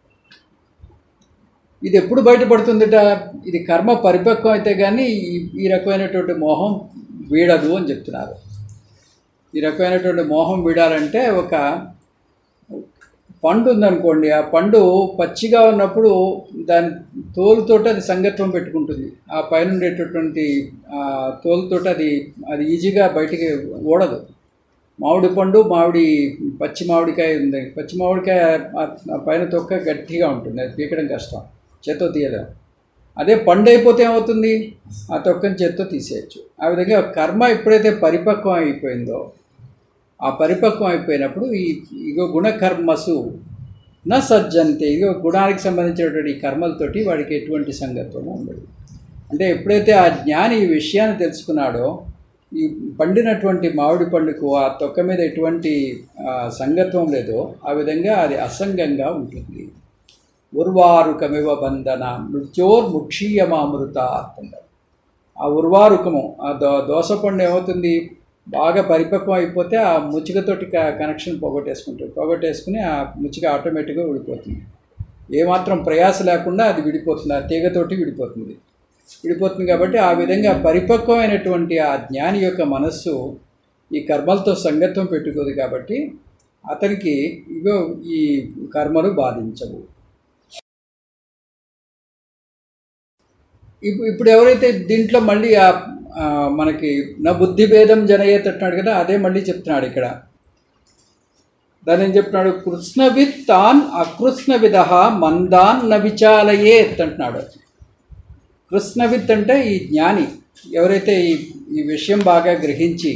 ఇది ఎప్పుడు బయటపడుతుందిట ఇది కర్మ పరిపక్వం అయితే కానీ ఈ ఈ రకమైనటువంటి మోహం వీడదు అని చెప్తున్నారు ఈ రకమైనటువంటి మోహం వీడాలంటే ఒక పండు ఉందనుకోండి ఆ పండు పచ్చిగా ఉన్నప్పుడు దాని తోలుతోటి అది సంగత్వం పెట్టుకుంటుంది ఆ పైన ఉండేటటువంటి ఆ తోలుతోటి అది అది ఈజీగా బయటికి ఓడదు మామిడి పండు మామిడి పచ్చి మామిడికాయ ఉంది పచ్చి మామిడికాయ ఆ- ఆ పైన తొక్క గట్టిగా ఉంటుంది అది పీకడం కష్టం చేత్తో తీయలేం అదే పండు అయిపోతే ఏమవుతుంది ఆ తొక్కని చేత్తో తీసేయచ్చు ఆ విధంగా కర్మ ఎప్పుడైతే పరిపక్వం అయిపోయిందో ఆ పరిపక్వం అయిపోయినప్పుడు ఈ ఇగో గుణకర్మసు నా సజ్జంతే ఇగో గుణానికి సంబంధించినటువంటి ఈ కర్మలతోటి వాడికి ఎటువంటి సంగత్వము ఉండదు అంటే ఎప్పుడైతే ఆ జ్ఞాని ఈ విషయాన్ని తెలుసుకున్నాడో ఈ పండినటువంటి మామిడి పండుకు ఆ తొక్క మీద ఎటువంటి ఆ, సంగత్వం లేదో ఆ విధంగా అది అసంగంగా ఉంటుంది ఉర్వారుకమివ బంధన మృత్యోర్ముక్షీయమామృత అంటారు ఆ ఉర్వారుకము ఆ దో దోసపండు ఏమవుతుంది బాగా పరిపక్వం అయిపోతే ఆ ముచ్చికతోటి క- కనెక్షన్ పోగొట్టేసుకుంటుంది పోగొట్టేసుకుని ఆ ముచ్చిక ఆటోమేటిక్గా విడిపోతుంది ఏమాత్రం ప్రయాస లేకుండా అది విడిపోతుంది ఆ తీగతోటి విడిపోతుంది విడిపోతుంది కాబట్టి ఆ విధంగా పరిపక్వమైనటువంటి ఆ జ్ఞాని యొక్క మనస్సు ఈ కర్మలతో సంగత్వం పెట్టుకోదు కాబట్టి అతనికి ఇగో ఈ కర్మలు బాధించవు ఇప్పుడు ఇప్పుడు ఎవరైతే దీంట్లో మళ్ళీ ఆ ఆ, మనకి నా బుద్ధి భేదం జనయేత్ అంటున్నాడు కదా అదే మళ్ళీ చెప్తున్నాడు ఇక్కడ దాని ఏం చెప్తున్నాడు కృష్ణవిత్ తాన్ అకృష్ణ విధ మందాన్ న విచాలయేత్ అంటున్నాడు కృష్ణవిత్ అంటే ఈ జ్ఞాని ఎవరైతే ఈ ఈ విషయం బాగా గ్రహించి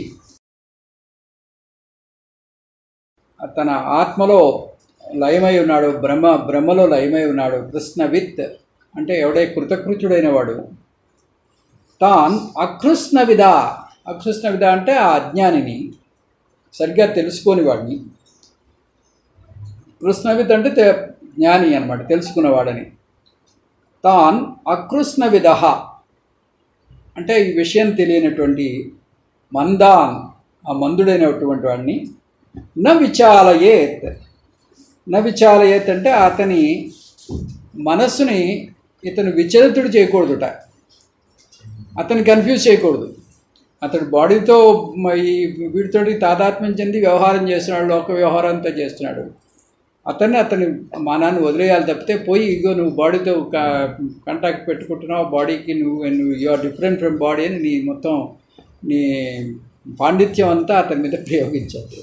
తన ఆత్మలో లయమై ఉన్నాడు బ్రహ్మ బ్రహ్మలో లయమై ఉన్నాడు కృష్ణవిత్ అంటే ఎవడై కృతకృత్యుడైన వాడు తాన్ అకృష్ణ విధ అకృష్ణ విధ అంటే ఆ అజ్ఞానిని సరిగ్గా తెలుసుకోని వాడిని కృష్ణవిత్ అంటే తె- జ్ఞాని అనమాట తెలుసుకున్నవాడని తాన్ అకృష్ణ విధ అంటే ఈ విషయం తెలియనటువంటి మందాన్ ఆ మందుడైనటువంటి వాడిని న విచాలయేత్ న విచాలయేత్ అంటే అతని మనస్సుని ఇతను విచలితుడు చేయకూడదుట అతను కన్ఫ్యూజ్ చేయకూడదు అతడు బాడీతో మ- ఈ వీటితోటి తాదాత్మ్యం చెంది వ్యవహారం చేస్తున్నాడు లోక వ్యవహారం అంతా చేస్తున్నాడు అతన్ని అతని మానాన్ని వదిలేయాలి తప్పితే పోయి ఇగో నువ్వు బాడీతో కాంటాక్ట్ పెట్టుకుంటున్నావు బాడీకి నువ్వు నువ్వు you are different from body అని నీ మొత్తం నీ పాండిత్యం అంతా అతని మీద ప్రయోగించద్దు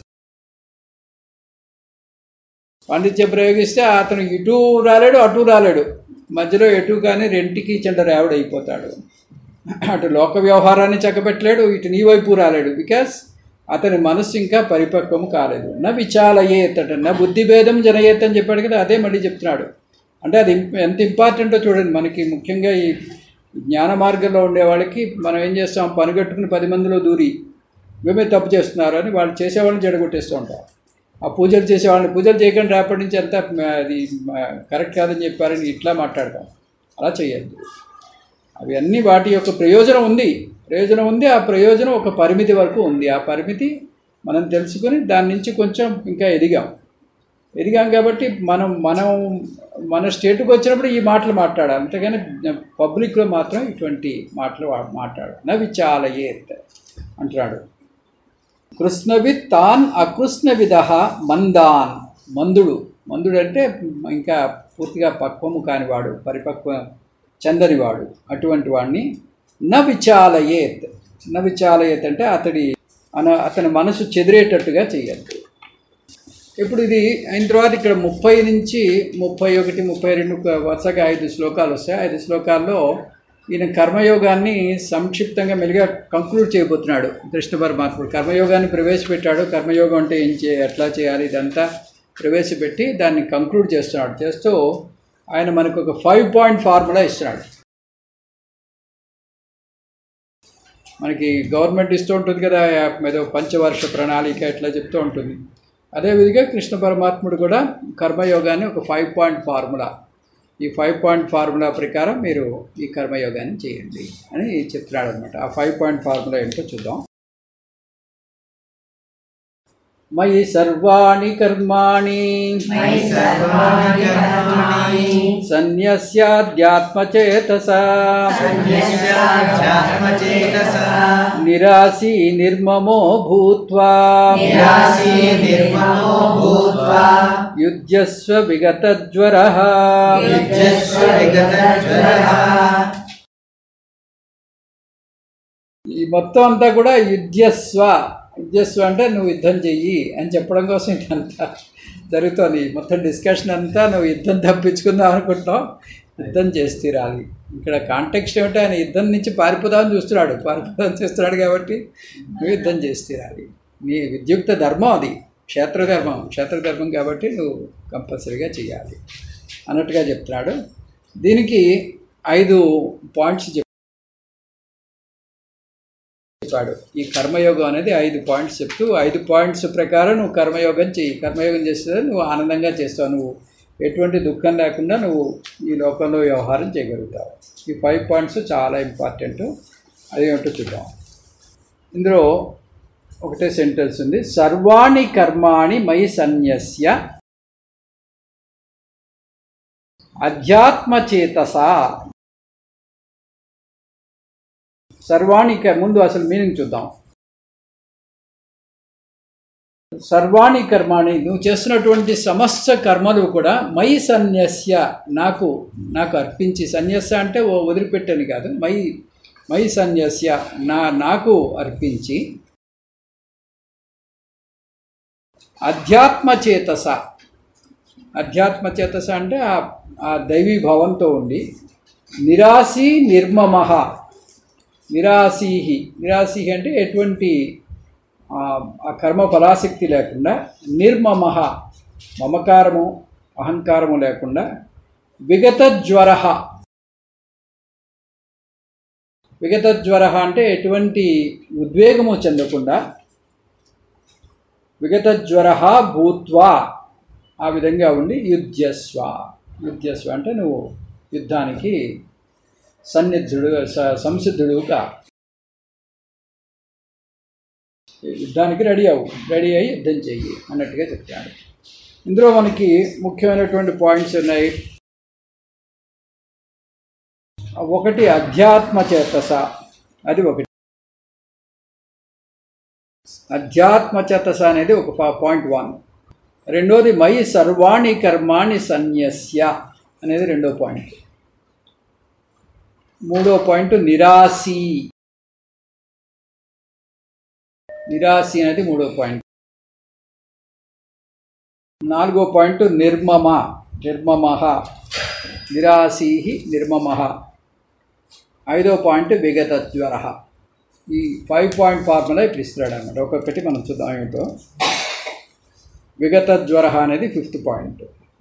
పాండిత్యం ప్రయోగిస్తే అతను ఇటు రాలేడు అటు రాలేడు మధ్యలో ఎటు కానీ రెంటికి చెండ రావుడు అయిపోతాడు అటు లోక వ్యవహారాన్ని చక్కబెట్టలేడు ఇటు నీ వైపు రాలేడు బికాస్ అతని మనస్సు ఇంకా పరిపక్వము కాలేదు నా విచాలయేత్ అంటే నా బుద్ధిభేదం జనయేత్ అని చెప్పాడు కదా అదే మళ్ళీ చెప్తున్నాడు అంటే అది ఇంప్- ఎంత ఇంపార్టెంటో చూడండి మనకి ముఖ్యంగా ఈ జ్ఞాన మార్గంలో ఉండే వాళ్ళకి మనం ఏం చేస్తాం పనిగట్టుకుని పది మందిలో దూరి మేమే తప్పు చేస్తున్నారు అని వాళ్ళు చేసేవాళ్ళని జడగొట్టేస్తూ ఉంటాం ఆ పూజలు చేసేవాళ్ళని పూజలు చేయకుండా రేపటి నుంచి అంతా మ, అది కరెక్ట్ కాదని చెప్పారని ఇట్లా మాట్లాడతాం అలా చేయొద్దు అవి అన్నీ వాటి యొక్క ప్రయోజనం ఉంది ప్రయోజనం ఉంది ఆ ప్రయోజనం ఒక పరిమితి వరకు ఉంది ఆ పరిమితి మనం తెలుసుకొని దాని నుంచి కొంచెం ఇంకా ఎదిగాం ఎదిగాం కాబట్టి మనం మనం మన స్టేట్కి వచ్చినప్పుడు ఈ మాటలు మాట్లాడాలి అంతేగాని పబ్లిక్లో మాత్రం ఇటువంటి మాటలు వా- మాట్లాడాలి నవి చాలా అంటున్నాడు కృష్ణవిత్ తాన్ అకృష్ణ విధ మందాన్ మందుడు మందుడు అంటే ఇంకా పూర్తిగా పక్వము కానివాడు పరిపక్వం చెందనివాడు అటువంటి వాడిని న విచాలయేత్ న విచాలయేత్ అంటే అతడి అన అతని మనసు చెదిరేటట్టుగా చేయద్దు ఇప్పుడు ఇది అయిన తర్వాత ఇక్కడ ముప్పై నుంచి ముప్పై ఒకటి ముప్పై రెండు వరుసగా ఐదు శ్లోకాలు వస్తాయి ఐదు శ్లోకాల్లో ఈయన కర్మయోగాన్ని సంక్షిప్తంగా మెల్లిగా కంక్లూడ్ చేయబోతున్నాడు కృష్ణ పరమాత్ముడు కర్మయోగాన్ని ప్రవేశపెట్టాడు కర్మయోగం అంటే ఏం చే ఎట్లా చేయాలి ఇదంతా ప్రవేశపెట్టి దాన్ని కంక్లూడ్ చేస్తున్నాడు చేస్తూ ఆయన మనకు ఒక ఫైవ్ పాయింట్ ఫార్ములా ఇస్తున్నాడు మనకి గవర్నమెంట్ ఇస్తూ ఉంటుంది కదా ఏదో పంచవర్ష ప్రణాళిక ఇట్లా చెప్తూ ఉంటుంది అదేవిధంగా కృష్ణ పరమాత్ముడు కూడా కర్మయోగాన్ని ఒక ఫైవ్ పాయింట్ ఫార్ములా ఈ ఫైవ్ పాయింట్ ఫార్ములా ప్రకారం మీరు ఈ కర్మయోగాన్ని చేయండి అని చెప్తున్నాడు అనమాట ఆ ఫైవ్ పాయింట్ ఫార్ములా ఏంటో చూద్దాం మయి సర్వాణి కర్మాణి మయి సర్వాణి కర్మాణి సన్యస్యాధ్యాత్మచేతస సన్యస్యాధ్యాత్మచేతసా నిరాశీ నిర్మమో భూత్వా నిరాశీ నిర్మమో భూత్వా యుధ్యస్వ విగతజ్వర యుజ్యస్వ విగతజ్వరః ఈ మొత్తం అంతా కూడా యుధ్యస్వ యుధ్యస్వ అంటే నువ్వు యుద్ధం చెయ్యి అని చెప్పడం కోసం ఇదంతా జరుగుతుంది ఈ మొత్తం డిస్కషన్ అంతా నువ్వు యుద్ధం తప్పించుకుందాం అనుకుంటున్నావు యుద్ధం చేసి తీరాలి ఇక్కడ కాంటెక్స్ట్ ఏమిటి ఆయన యుద్ధం నుంచి పారిపోదామని చూస్తున్నాడు పారిపోదామని చూస్తున్నాడు కాబట్టి నువ్వు యుద్ధం చేసి తీరాలి నీ విద్యుక్త ధర్మం అది క్షేత్రధర్మం క్షేత్రధర్మం కాబట్టి నువ్వు కంపల్సరీగా చేయాలి అన్నట్టుగా చెప్తున్నాడు దీనికి ఐదు పాయింట్స్ చెప్ చెప్పాడు ఈ కర్మయోగం అనేది ఐదు పాయింట్స్ చెప్తూ ఐదు పాయింట్స్ ప్రకారం నువ్వు కర్మయోగం చెయ్యి కర్మయోగం చేస్తే నువ్వు ఆనందంగా చేస్తావు నువ్వు ఎటువంటి దుఃఖం లేకుండా నువ్వు ఈ లోకంలో వ్యవహారం చేయగలుగుతావు ఈ ఫైవ్ పాయింట్స్ చాలా ఇంపార్టెంట్ అది ఏమిటో చూద్దాం ఇందులో ఒకటే సెంటెన్స్ ఉంది సర్వాణి కర్మాణి మయి సన్యస్య అధ్యాత్మచేతస సర్వాణి క- ముందు అసలు మీనింగ్ చూద్దాం సర్వాణి కర్మాణి నువ్వు చేస్తున్నటువంటి సమస్త కర్మలు కూడా మై సన్యస్య నాకు నాకు అర్పించి సన్యస్య అంటే ఓ వదిలిపెట్టని కాదు మై మై సన్యస్య నా నాకు అర్పించి అధ్యాత్మచేతస అధ్యాత్మచేతస అంటే ఆ ఆ దైవీ భావంతో ఉండి నిరాశి నిర్మమః నిరాశీహి నిరాశీహి అంటే ఎటువంటి ఆ, ఆ కర్మ ఫలాసక్తి లేకుండా నిర్మమః మమకారము అహంకారము లేకుండా విగత జ్వర విగత జ్వర అంటే ఎటువంటి ఉద్వేగము చెందకుండా విగత జ్వర భూత్వా ఆ విధంగా ఉండి యుద్ధస్వ యుద్ధస్వ అంటే నువ్వు యుద్ధానికి సన్నిధుడు స- సంసిద్ధుడుగా యుద్ధానికి రెడీ అవు రెడీ అయ్యి యుద్ధం చెయ్యి అన్నట్టుగా చెప్తాడు ఇందులో మనకి ముఖ్యమైనటువంటి పాయింట్స్ ఉన్నాయి ఒకటి అధ్యాత్మ చేతస అది ఒకటి అధ్యాత్మ చేతస అనేది ఒక పా- పాయింట్ వన్ రెండోది మై సర్వాణి కర్మాణి సన్యస్య అనేది రెండో పాయింట్ మూడో పాయింట్ నిరాశి నిరాశి అనేది మూడో పాయింట్ నాలుగో పాయింట్ నిర్మమ నిర్మమ నిరాశీ నిర్మమ ఐదో పాయింట్ విగత జ్వర ఈ ఫైవ్ పాయింట్ ఫార్ములా ఇప్పుడు ఇస్తున్నాడు అన్నమాట ఒక్కొక్కటి మనం చూద్దాం ఏమిటో విగత జ్వర అనేది ఫిఫ్త్ పాయింట్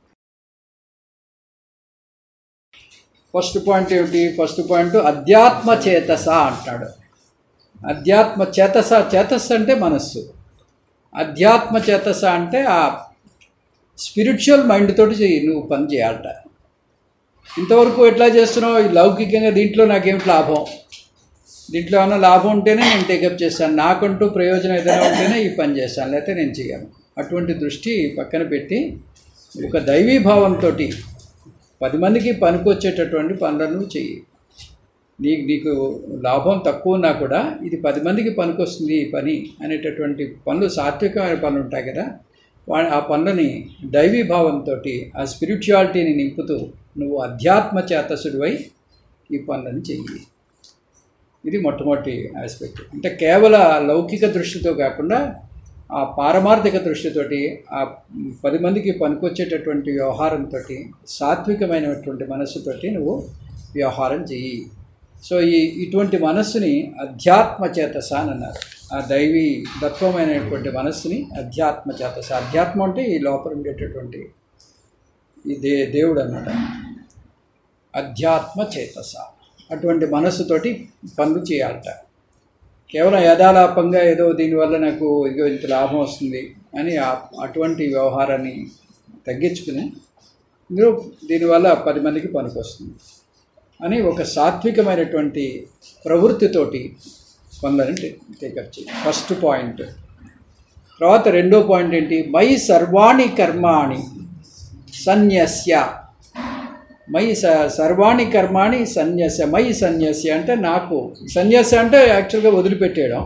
ఫస్ట్ పాయింట్ ఏమిటి ఫస్ట్ పాయింట్ అధ్యాత్మ చేతస అంటాడు అధ్యాత్మ చేతస చేతస్ అంటే మనస్సు అధ్యాత్మ చేతస అంటే ఆ స్పిరిచువల్ మైండ్ తోటి చెయ్యి నువ్వు పని చేయాలట ఇంతవరకు ఎట్లా చేస్తున్నావు ఈ లౌకికంగా దీంట్లో నాకేమిటి లాభం దీంట్లో ఏమైనా లాభం ఉంటేనే నేను టేకప్ చేస్తాను నాకంటూ ప్రయోజనం ఏదైనా ఉంటేనే ఈ పని చేస్తాను లేకపోతే నేను చేయను అటువంటి దృష్టి పక్కన పెట్టి ఒక దైవీభావంతో పది మందికి పనికొచ్చేటటువంటి పనులను చెయ్యి నీకు నీకు లాభం తక్కువ ఉన్నా కూడా ఇది పది మందికి పనికొస్తుంది ఈ పని అనేటటువంటి పనులు సాత్వికమైన పనులు ఉంటాయి కదా వా ఆ పనులని దైవీభావంతో ఆ స్పిరిచువాలిటీని నింపుతూ నువ్వు అధ్యాత్మ చేతసుడివై ఈ పనులను చెయ్యి ఇది మొట్టమొదటి ఆస్పెక్ట్ అంటే కేవల లౌకిక దృష్టితో కాకుండా ఆ పారమార్థిక దృష్టితోటి ఆ పది మందికి పనికొచ్చేటటువంటి వ్యవహారంతో సాత్వికమైనటువంటి మనస్సుతోటి నువ్వు వ్యవహారం చెయ్యి సో ఈ ఇటువంటి మనస్సుని అధ్యాత్మ చేతస అని అన్నారు ఆ దైవీ తత్వమైనటువంటి మనస్సుని అధ్యాత్మ చేతస అధ్యాత్మం అంటే ఈ లోపల ఉండేటటువంటి ఈ దే దేవుడు అన్నమాట అధ్యాత్మ చేతస అటువంటి మనస్సుతోటి పనులు చేయాలట కేవలం యథాలాపంగా ఏదో దీనివల్ల నాకు ఇగో ఇంత లాభం వస్తుంది అని ఆ- అటువంటి వ్యవహారాన్ని తగ్గించుకుని ఇందులో దీనివల్ల పది మందికి పనికొస్తుంది అని ఒక సాత్వికమైనటువంటి ప్రవృత్తితోటి పనులని టేకప్ చేయి ఫస్ట్ పాయింట్ తర్వాత రెండో పాయింట్ ఏంటి మై సర్వాణి కర్మాణి సన్యస్య మై స సర్వాణి కర్మాణి సన్యస్య మై సన్యస్య అంటే నాకు సన్యస్య అంటే యాక్చువల్గా వదిలిపెట్టేయడం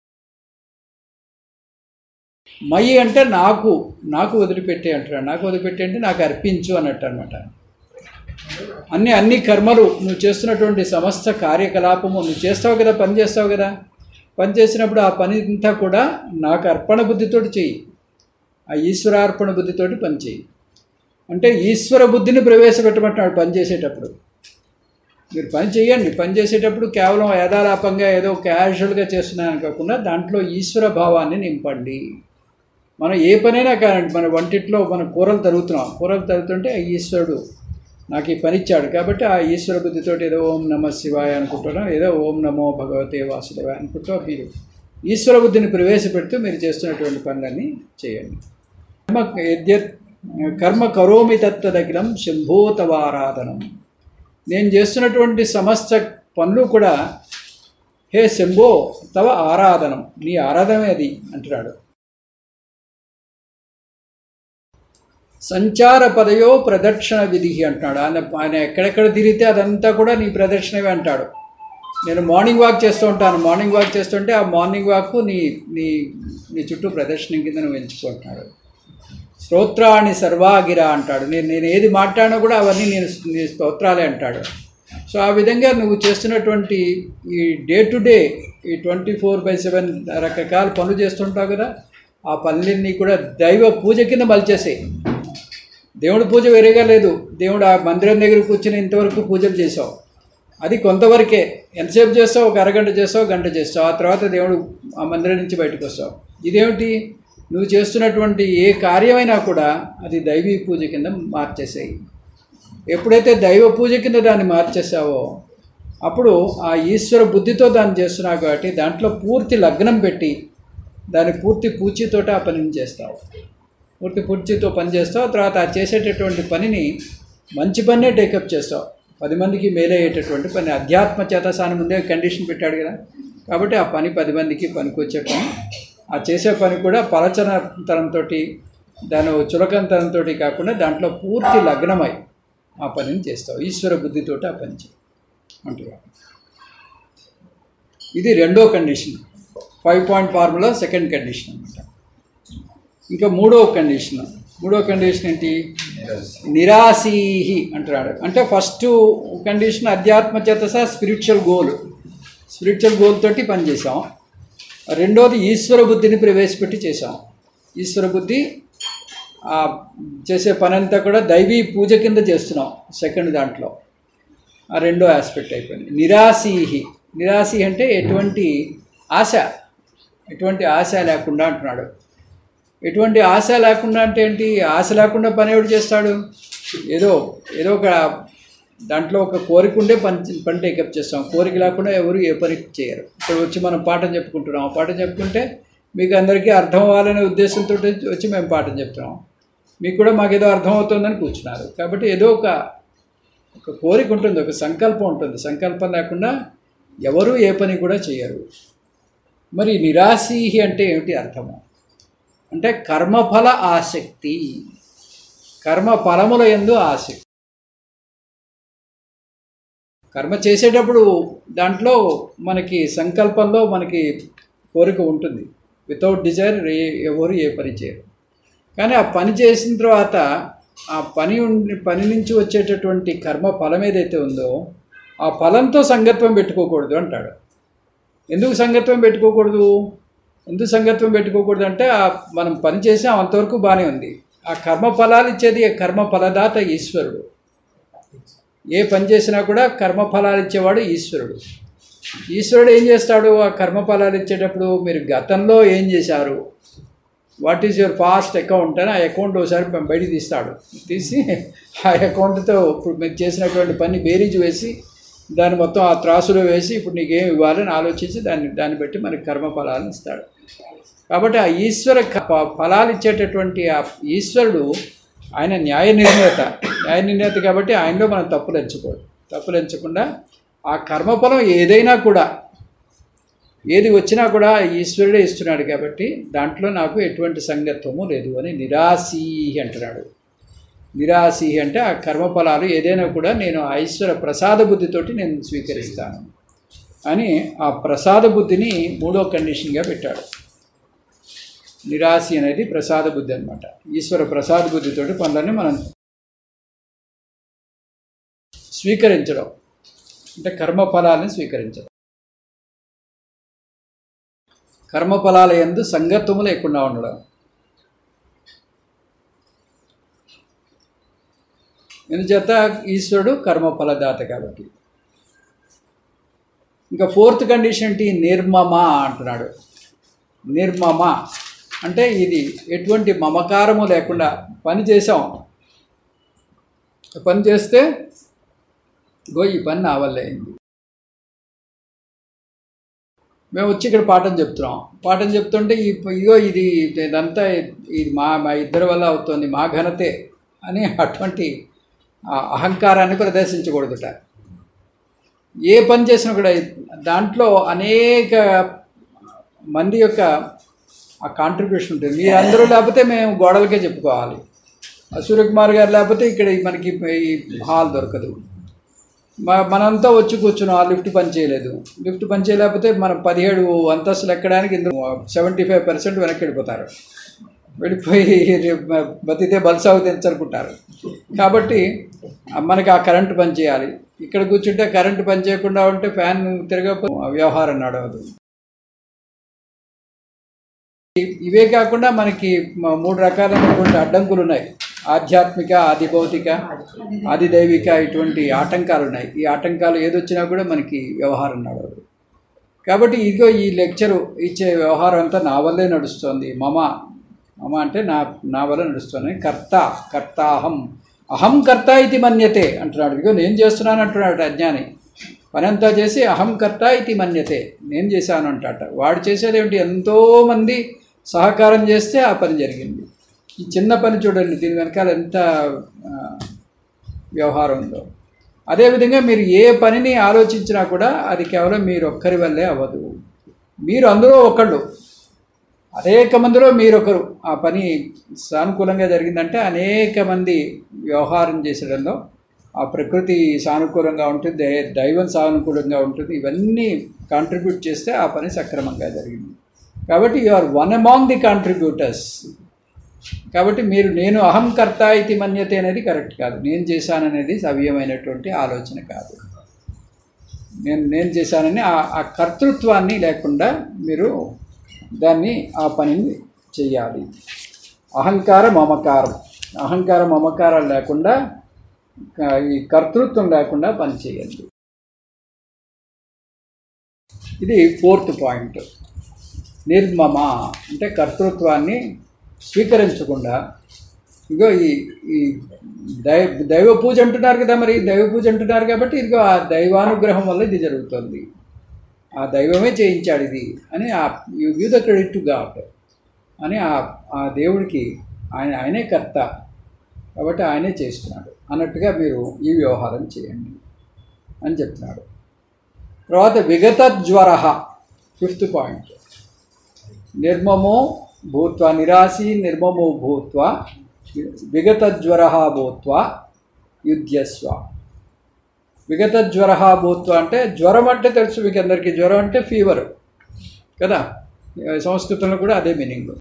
మై అంటే నాకు నాకు వదిలిపెట్టే అంటాడు నాకు వదిలిపెట్టే అంటే నాకు అర్పించు అన్నట్టు అనమాట అన్ని అన్ని కర్మలు నువ్వు చేస్తున్నటువంటి సమస్త కార్యకలాపము నువ్వు చేస్తావు కదా పని చేస్తావు కదా పని చేసినప్పుడు ఆ పని అంతా కూడా నాకు అర్పణ బుద్ధితోటి చెయ్యి ఆ ఈశ్వరార్పణ బుద్ధితోటి పని చెయ్యి అంటే ఈశ్వర బుద్ధిని ప్రవేశపెట్టమంటున్నాడు పని చేసేటప్పుడు మీరు పని చేయండి పని చేసేటప్పుడు కేవలం యథాలాపంగా ఏదో క్యాజువల్గా చేస్తున్నాను కాకుండా దాంట్లో ఈశ్వర భావాన్ని నింపండి మనం ఏ పనైనా కానండి మన వంటిట్లో మన కూరలు తరుగుతున్నాం కూరలు తరుగుతుంటే ఆ ఈశ్వరుడు నాకు ఈ పని ఇచ్చాడు కాబట్టి ఆ ఈశ్వర బుద్ధితోటి ఏదో ఓం నమ శివాయ అనుకుంటున్నాం ఏదో ఓం నమో భగవతే వాసుదేవాయ అనుకుంటూ మీరు ఈశ్వర బుద్ధిని ప్రవేశపెడుతూ మీరు చేస్తున్నటువంటి పనులన్నీ చేయండి కర్మ యద్యత్ కర్మ కరోమి తత్తదగిలం శంభోతవారాధనం నేను చేస్తున్నటువంటి సమస్త పనులు కూడా హే శంభో తవ ఆరాధనం నీ ఆరాధనే అది అంటున్నాడు సంచార పదయో ప్రదక్షిణ విధి అంటున్నాడు ఆయన ఆయన ఎక్కడెక్కడ తిరిగితే అదంతా కూడా నీ ప్రదక్షిణవే అంటాడు నేను మార్నింగ్ వాక్ చేస్తూ ఉంటాను మార్నింగ్ వాక్ చేస్తుంటే ఆ మార్నింగ్ వాక్ నీ నీ నీ చుట్టూ ప్రదర్శన కింద నువ్వు ఎంచుకుంటున్నాడు స్తోత్రాన్ని సర్వాగిర అంటాడు నేను నేను ఏది మాట్లాడినా కూడా అవన్నీ నేను నీ స్తోత్రాలే అంటాడు సో ఆ విధంగా నువ్వు చేస్తున్నటువంటి ఈ డే టు డే ఈ ట్వంటీ ఫోర్ బై సెవెన్ రకరకాల పనులు చేస్తుంటావు కదా ఆ పనులన్నీ కూడా దైవ పూజ కింద మలిచేసాయి దేవుడి పూజ వేరేగా లేదు దేవుడు ఆ మందిరం దగ్గర కూర్చుని ఇంతవరకు పూజలు చేసావు అది కొంతవరకే ఎంతసేపు చేస్తావు ఒక అరగంట చేస్తావు గంట చేస్తావు ఆ తర్వాత దేవుడు ఆ మందిరం నుంచి బయటకు వస్తావు ఇదేమిటి నువ్వు చేస్తున్నటువంటి ఏ కార్యమైనా కూడా అది దైవీ పూజ కింద మార్చేసాయి ఎప్పుడైతే దైవ పూజ కింద దాన్ని మార్చేసావో అప్పుడు ఆ ఈశ్వర బుద్ధితో దాన్ని చేస్తున్నావు కాబట్టి దాంట్లో పూర్తి లగ్నం పెట్టి దాని పూర్తి పూచితోటి ఆ పనిని చేస్తావు పూర్తి పూర్తితో పని చేస్తావు తర్వాత ఆ చేసేటటువంటి పనిని మంచి పనే టేకప్ చేస్తావు పది మందికి మేలయ్యేటటువంటి పని అధ్యాత్మ చేతసాని ముందే కండిషన్ పెట్టాడు కదా కాబట్టి ఆ పని పది మందికి పనికొచ్చే పని ఆ చేసే పని కూడా పలచనతనంతో దాని చులకంతనంతో కాకుండా దాంట్లో పూర్తి లగ్నమై ఆ పనిని చేస్తావు ఈశ్వర బుద్ధితోటి ఆ పని చేయి అంటున్నాడు ఇది రెండో condition five point formula second condition అనమాట ఇంకా మూడో కండిషన్ మూడో కండిషన్ ఏంటి నిరాశీహి అంటున్నాడు అంటే ఫస్ట్ కండిషన్ అధ్యాత్మ చేతస స్పిరిచువల్ గోల్ స్పిరిచువల్ గోల్ తోటి పనిచేసాం రెండోది ఈశ్వర బుద్ధిని ప్రవేశపెట్టి చేసాం ఈశ్వర బుద్ధి ఆ చేసే పని అంతా కూడా దైవీ పూజ కింద చేస్తున్నాం సెకండ్ దాంట్లో ఆ రెండో ఆస్పెక్ట్ అయిపోయింది నిరాశీహి నిరాశి అంటే ఎటువంటి ఆశ ఎటువంటి ఆశ లేకుండా అంటున్నాడు ఎటువంటి ఆశ లేకుండా అంటే ఏంటి ఆశ లేకుండా పని ఎవడు చేస్తాడు ఏదో ఏదో ఒక దాంట్లో ఒక కోరిక ఉండే పని పని టేకప్ చేస్తాం కోరిక లేకుండా ఎవరు ఏ పని చేయరు ఇక్కడ వచ్చి మనం పాఠం చెప్పుకుంటున్నాం ఆ పాఠం చెప్పుకుంటే మీకు అందరికీ అర్థం అవ్వాలనే ఉద్దేశంతో వచ్చి మేము పాఠం చెప్తున్నాం మీకు కూడా మాకు ఏదో అర్థం అవుతుందని కూర్చున్నారు కాబట్టి ఏదో ఒక ఒక కోరిక ఉంటుంది ఒక సంకల్పం ఉంటుంది సంకల్పం లేకుండా ఎవరు ఏ పని కూడా చేయరు మరి నిరాశీహి అంటే ఏమిటి అర్థము అంటే కర్మఫల ఆసక్తి కర్మ ఫలముల ఎందు ఆసక్తి కర్మ చేసేటప్పుడు దాంట్లో మనకి సంకల్పంలో మనకి కోరిక ఉంటుంది వితౌట్ డిజైర్ ఏ ఎవరు ఏ పని చేయరు కానీ ఆ పని చేసిన తర్వాత ఆ పని ఉండి పని నుంచి వచ్చేటటువంటి కర్మ ఫలం ఏదైతే ఉందో ఆ ఫలంతో సంగత్వం పెట్టుకోకూడదు అంటాడు ఎందుకు సంగత్వం పెట్టుకోకూడదు ఎందుకు సంగత్వం పెట్టుకోకూడదు అంటే ఆ మనం పని చేసాం అంతవరకు బాగానే ఉంది ఆ కర్మ ఫలాలు ఇచ్చేది ఆ కర్మ ఫలదాత ఈశ్వరుడు ఏ పని చేసినా కూడా కర్మఫలాలు ఇచ్చేవాడు ఈశ్వరుడు ఈశ్వరుడు ఏం చేస్తాడు ఆ కర్మఫలాలు ఇచ్చేటప్పుడు మీరు గతంలో ఏం చేశారు what is your past account అని ఆ అకౌంట్ ఒకసారి బయటికి తీస్తాడు తీసి ఆ అకౌంట్తో ఇప్పుడు మీరు చేసినటువంటి పని బేరీజ్ వేసి దాన్ని మొత్తం ఆ త్రాసులో వేసి ఇప్పుడు నీకేం ఇవ్వాలని ఆలోచించి దాన్ని దాన్ని బట్టి మనకి కర్మ ఫలాలను ఇస్తాడు కాబట్టి ఆ ఈశ్వర క- ప- ఫలాలు ఇచ్చేటటువంటి ఆ ఈశ్వరుడు ఆయన న్యాయ నిర్ణేత న్యాయ నిర్ణేత కాబట్టి ఆయనలో మనం తప్పులు ఎంచుకోడు తప్పులు ఎంచకుండా ఆ కర్మఫలం ఏదైనా కూడా ఏది వచ్చినా కూడా ఈశ్వరుడే ఇస్తున్నాడు కాబట్టి దాంట్లో నాకు ఎటువంటి సంగత్వము లేదు అని నిరాశీ అంటున్నాడు నిరాశి అంటే ఆ కర్మఫలాలు ఏదైనా కూడా నేను ఆ ఈశ్వర ప్రసాద బుద్ధితోటి నేను స్వీకరిస్తాను అని ఆ ప్రసాద బుద్ధిని మూడో కండిషన్గా పెట్టాడు నిరాశి అనేది ప్రసాద బుద్ధి అనమాట ఈశ్వర ప్రసాద బుద్ధితోటి పనులన్నీ మనం స్వీకరించడం అంటే కర్మఫలాలను స్వీకరించడం కర్మఫలాల ఎందు సంగత్వము లేకుండా ఉండడం ఎందుచేత ఈశ్వరుడు కర్మఫలదాత కాబట్టి ఇంకా ఫోర్త్ కండిషన్ ఏంటి నిర్మమ అంటున్నాడు నిర్మమ అంటే ఇది ఎటువంటి మమకారము లేకుండా పని చేసాం పని చేస్తే గో ఈ పని నా వల్ల అయింది మేము వచ్చి ఇక్కడ పాఠం చెప్తున్నాం పాఠం చెప్తుంటే ఈ ఇగో ఇది ఇదంతా ఇది మా మా ఇద్దరి వల్ల అవుతుంది మా ఘనతే అని అటువంటి ఆ అహంకారాన్ని ప్రదర్శించకూడదుట ఏ పని చేసినా కూడా దాంట్లో అనేక మంది యొక్క ఆ కాంట్రిబ్యూషన్ ఉంటుంది మీరు అందరూ లేకపోతే మేము గోడలకే చెప్పుకోవాలి ఆ సూర్యకుమార్ గారు లేకపోతే ఇక్కడ మనకి ఈ హాల్ దొరకదు మ- మనంతా వచ్చి కూర్చున్నాం ఆ లిఫ్ట్ పని చేయలేదు లిఫ్ట్ పని చేయలేకపోతే మనం పదిహేడు అంతస్తులు ఎక్కడానికి ఇందులో సెవెంటీ ఫైవ్ పర్సెంట్ వెనక్కి వెళ్ళిపోతారు వెళ్ళిపోయి రేపు బతితే బల్సాగు తెచ్చనుకుంటారు కాబట్టి ఆ మనకి ఆ కరెంటు పని చేయాలి ఇక్కడ కూర్చుంటే కరెంటు పని చేయకుండా ఉంటే ఫ్యాన్ తిరగకపోతే వ్యవహారం నడవదు ఇ- ఇవే కాకుండా మనకి మ- మూడు రకాలైనటువంటి అడ్డంకులు ఉన్నాయి ఆధ్యాత్మిక ఆది భౌతిక ఆది దైవిక ఇటువంటి ఆటంకాలు ఉన్నాయి ఈ ఆటంకాలు ఏదొచ్చినా కూడా మనకి వ్యవహారం నడవదు కాబట్టి ఇదిగో ఈ లెక్చరు ఇచ్చే వ్యవహారం అంతా నా వల్లే నడుస్తుంది మమ మమ అంటే నా నా వల్ల నడుస్తుంది కర్త కర్తాహం అహం కర్త ఇది మన్యతే అంటున్నాడు ఇదిగో నేను చేస్తున్నాను అంటున్నాడు అజ్ఞాని పని అంతా చేసి అహం కర్త ఇది మన్యతే నేను చేశాను అంటాట వాడు చేసేది ఏమిటి ఎంతోమంది సహకారం చేస్తే ఆ పని జరిగింది ఈ చిన్న పని చూడండి దీని వెనకాల ఎంత ఆ, వ్యవహారం ఉందో అదేవిధంగా మీరు ఏ పనిని ఆలోచించినా కూడా అది కేవలం మీరు ఒక్కరి వల్లే అవ్వదు మీరు అందులో ఒకళ్ళు అనేక మందిలో మీరొకరు ఆ పని సానుకూలంగా జరిగిందంటే అనేక మంది వ్యవహారం చేసడంలో ఆ ప్రకృతి సానుకూలంగా ఉంటుంది దై- దైవం సానుకూలంగా ఉంటుంది ఇవన్నీ కాంట్రిబ్యూట్ చేస్తే ఆ పని సక్రమంగా జరిగింది కాబట్టి you are one among the contributors కాబట్టి మీరు నేను అహం కర్త ఇది మన్యతే అనేది కరెక్ట్ కాదు నేను చేశాననేది సవ్యమైనటువంటి ఆలోచన కాదు నేను నేను చేశానని ఆ ఆ కర్తృత్వాన్ని లేకుండా మీరు దాన్ని ఆ పనిని చెయ్యాలి అహంకార మమకారం అహంకార మమకారాలు లేకుండా క- ఈ కర్తృత్వం లేకుండా పని చేయండి ఇది ఫోర్త్ పాయింట్ నిర్మమ అంటే కర్తృత్వాన్ని స్వీకరించకుండా ఇగో ఈ ఈ దైవ దైవ పూజ అంటున్నారు కదా మరి దైవ పూజ అంటున్నారు కాబట్టి ఇదిగో ఆ దైవానుగ్రహం వల్ల ఇది జరుగుతుంది ఆ దైవమే చేయించాడు ఇది అని ఆ you the credit to God అని ఆ ఆ దేవుడికి ఆయన ఆయనే కర్త కాబట్టి ఆయనే చేస్తున్నాడు అన్నట్టుగా మీరు ఈ వ్యవహారం చేయండి అని చెప్తున్నాడు తర్వాత విగత జ్వర ఫిఫ్త్ పాయింట్ నిర్మమో భూత్వా నిరాశి నిర్మమో భూత్వా విగత జ్వర భూత్వా యుధ్యస్వ విగత జ్వర భూత్వ అంటే జ్వరం అంటే తెలుసు మీకు అందరికీ జ్వరం అంటే ఫీవర్ కదా సంస్కృతంలో కూడా అదే మీనింగ్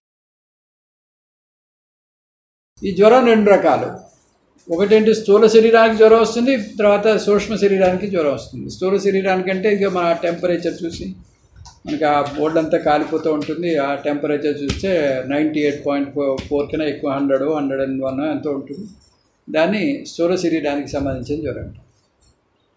ఈ జ్వరం రెండు రకాలు ఒకటేంటి స్థూల శరీరానికి జ్వరం వస్తుంది తర్వాత సూక్ష్మ శరీరానికి జ్వరం వస్తుంది స్థూల శరీరానికి అంటే ఇక మన టెంపరేచర్ చూసి మనకి ఆ బోర్డు అంతా కాలిపోతూ ఉంటుంది ఆ టెంపరేచర్ చూస్తే ninety eight point four four కన్నా ఎక్కువ హండ్రెడ్ హండ్రెడ్ అండ్ వన్ ఎంతో ఉంటుంది దాన్ని స్థూల శరీరానికి సంబంధించిన జ్వరం అంటారు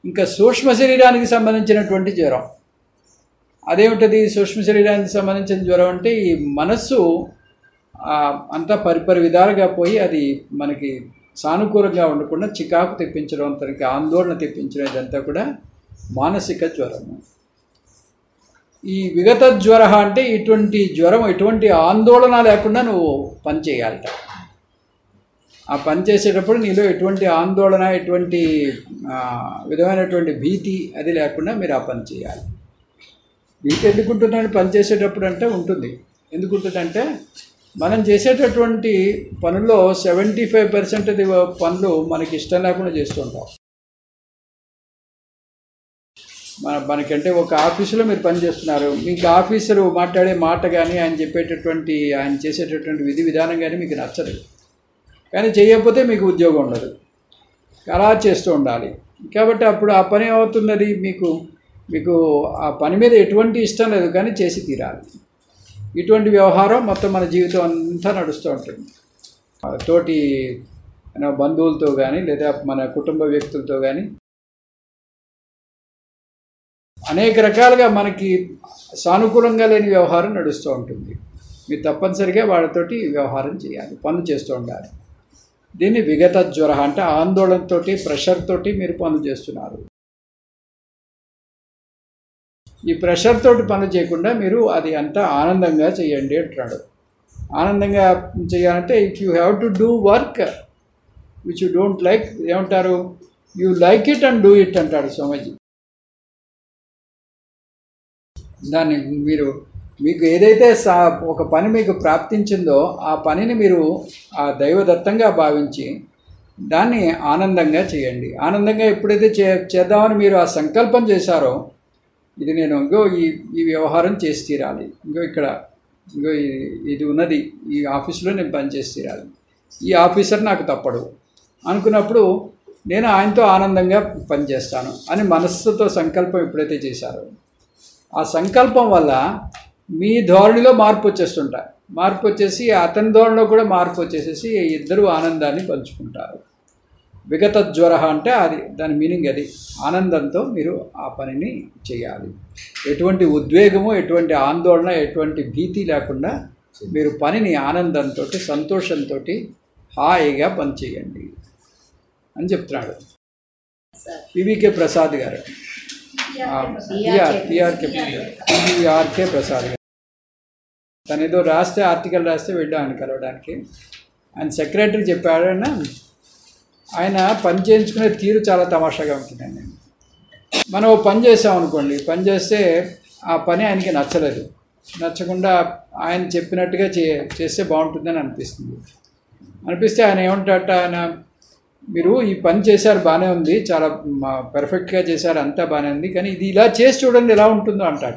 ఇంకా సూక్ష్మ శరీరానికి సంబంధించినటువంటి జ్వరం అదేమిటది సూక్ష్మ శరీరానికి సంబంధించిన జ్వరం అంటే ఈ మనస్సు ఆ, అంతా పరిపరి విధాలుగా పోయి అది మనకి సానుకూలంగా ఉండకుండా చికాకు తెప్పించడం తనకి ఆందోళన తెప్పించడం ఇదంతా కూడా మానసిక జ్వరము ఈ విగత జ్వర అంటే ఇటువంటి జ్వరం ఎటువంటి ఆందోళన లేకుండా నువ్వు పని చేయాలట ఆ పని చేసేటప్పుడు నీలో ఎటువంటి ఆందోళన ఎటువంటి ఆ, విధమైనటువంటి భీతి అది లేకుండా మీరు ఆ పని చేయాలి భీతి ఎందుకు ఉంటుందంటే పని చేసేటప్పుడు అంటే ఉంటుంది ఎందుకు ఉంటుందంటే మనం చేసేటటువంటి పనుల్లో సెవెంటీ ఫైవ్ పర్సెంట్ పనులు మనకి ఇష్టం లేకుండా చేస్తుంటాం మన మనకంటే ఒక ఆఫీసులో మీరు పని చేస్తున్నారు మీకు ఆఫీసరు మాట్లాడే మాట కానీ ఆయన చెప్పేటటువంటి ఆయన చేసేటటువంటి విధి విధానం కానీ మీకు నచ్చదు కానీ చేయకపోతే మీకు ఉద్యోగం ఉండదు అలా చేస్తూ ఉండాలి కాబట్టి అప్పుడు ఆ పని అవుతున్నది మీకు మీకు ఆ పని మీద ఎటువంటి ఇష్టం లేదు కానీ చేసి తీరాలి ఇటువంటి వ్యవహారం మొత్తం మన జీవితం అంతా నడుస్తూ ఉంటుంది ఆ తోటి మన బంధువులతో కానీ లేదా మన కుటుంబ వ్యక్తులతో కానీ అనేక రకాలుగా మనకి సానుకూలంగా లేని వ్యవహారం నడుస్తూ ఉంటుంది మీరు తప్పనిసరిగా వాళ్ళతోటి వ్యవహారం చేయాలి పనులు చేస్తూ ఉండాలి దీన్ని విగత జ్వర అంటే ఆందోళనతోటి ప్రెషర్ తోటి మీరు పనులు చేస్తున్నారు ఈ ప్రెషర్ తోటి పనులు చేయకుండా మీరు అది అంతా ఆనందంగా చేయండి అంటున్నాడు ఆనందంగా చేయాలంటే if you have to do work which you don't like ఏమంటారు you like it and do it అంటాడు సోమజీ దాన్ని మీరు మీకు ఏదైతే సా ఒక పని మీకు ప్రాప్తించిందో ఆ పనిని మీరు ఆ దైవదత్తంగా భావించి దాన్ని ఆనందంగా చేయండి ఆనందంగా ఎప్పుడైతే చే చేద్దామని మీరు ఆ సంకల్పం చేశారో ఇది నేను ఇంకో ఈ ఈ వ్యవహారం చేసి తీరాలి ఇంకో ఇక్కడ ఇంకో ఇది ఇది ఉన్నది ఈ ఆఫీస్లో నేను పని చేసి తీరాలి ఈ ఆఫీసర్ నాకు తప్పడు అనుకున్నప్పుడు నేను ఆయనతో ఆనందంగా పనిచేస్తాను అని మనస్సుతో సంకల్పం ఎప్పుడైతే చేశారో ఆ సంకల్పం వల్ల మీ ధోరణిలో మార్పు వచ్చేస్తుంటాయి మార్పు వచ్చేసి అతని ధోరణిలో కూడా మార్పు వచ్చేసేసి ఇద్దరు ఆనందాన్ని పంచుకుంటారు విగత జ్వర అంటే అది దాని మీనింగ్ అది ఆనందంతో మీరు ఆ పనిని చేయాలి ఎటువంటి ఉద్వేగము ఎటువంటి ఆందోళన ఎటువంటి భీతి లేకుండా మీరు పనిని ఆనందంతో సంతోషంతో హాయిగా పని చేయండి అని చెప్తున్నాడు పివికే ప్రసాద్ గారు పిఆర్కే పిఆర్కే ప్రసాద్ గారు తను ఏదో రాస్తే ఆర్టికల్ రాస్తే వెళ్ళాం ఆయన కలవడానికి ఆయన సెక్రటరీ చెప్పాడు ఆయన ఆయన పని చేయించుకునే తీరు చాలా తమాషాగా ఉంటుందండి మనం ఓ పని చేసాం అనుకోండి పని చేస్తే ఆ పని ఆయనకి నచ్చలేదు నచ్చకుండా ఆయన చెప్పినట్టుగా చే చేస్తే బాగుంటుందని అనిపిస్తుంది అనిపిస్తే ఆయన ఏమంటాట ఆయన మీరు ఈ పని చేశారు బాగానే ఉంది చాలా మా- పర్ఫెక్ట్గా చేశారు అంతా బాగానే ఉంది కానీ ఇది ఇలా చేసి చూడండి ఎలా ఉంటుందో అంటాట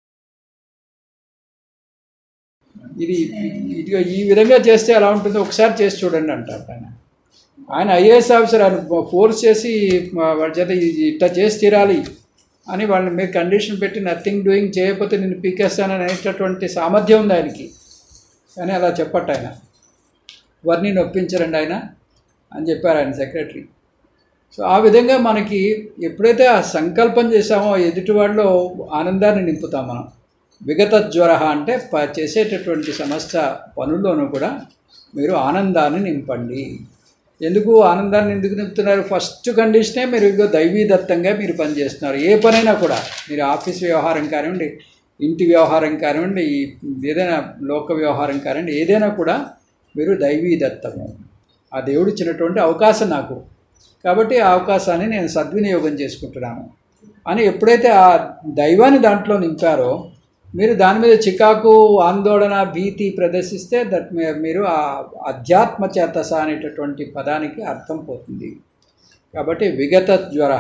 ఇది ఇది ఈ విధంగా చేస్తే ఎలా ఉంటుందో ఒకసారి చేసి చూడండి అంటారు ఆయన ఆయన ఐఏఎస్ ఆఫీసర్ ఆయన ఫోర్స్ చేసి మా- వాళ్ళ చేత ఇది ఇట్లా చేసి తీరాలి అని వాళ్ళని మీరు కండిషన్ పెట్టి నథింగ్ డూయింగ్ చేయకపోతే నేను పీకేస్తానని అనేటటువంటి సామర్థ్యం ఉంది ఆయనకి కానీ అలా చెప్పట్టు ఆయన వారిని నొప్పించరండి ఆయన అని చెప్పారు ఆయన సెక్రటరీ సో ఆ విధంగా మనకి ఎప్పుడైతే ఆ సంకల్పం చేసామో ఎదుటి వాళ్ళలో ఆనందాన్ని నింపుతాం మనం విగత జ్వర అంటే ప చేసేటటువంటి సమస్త పనుల్లోనూ కూడా మీరు ఆనందాన్ని నింపండి ఎందుకు ఆనందాన్ని ఎందుకు నింపుతున్నారు ఫస్ట్ కండిషనే మీరు ఇగో దైవీదత్తంగా మీరు పనిచేస్తున్నారు ఏ పనైనా కూడా మీరు ఆఫీస్ వ్యవహారం కానివ్వండి ఇంటి వ్యవహారం కానివ్వండి ఈ ఏదైనా లోక వ్యవహారం కానివ్వండి ఏదైనా కూడా మీరు దైవీదత్తము ఆ దేవుడు ఇచ్చినటువంటి అవకాశం నాకు కాబట్టి ఆ అవకాశాన్ని నేను సద్వినియోగం చేసుకుంటున్నాను అని ఎప్పుడైతే ఆ దైవాన్ని దాంట్లో నింపారో మీరు దాని మీద చికాకు ఆందోళన భీతి ప్రదర్శిస్తే దట్ మీ- మీరు ఆ అధ్యాత్మ చేతస అనేటటువంటి పదానికి అర్థం పోతుంది కాబట్టి విగత జ్వర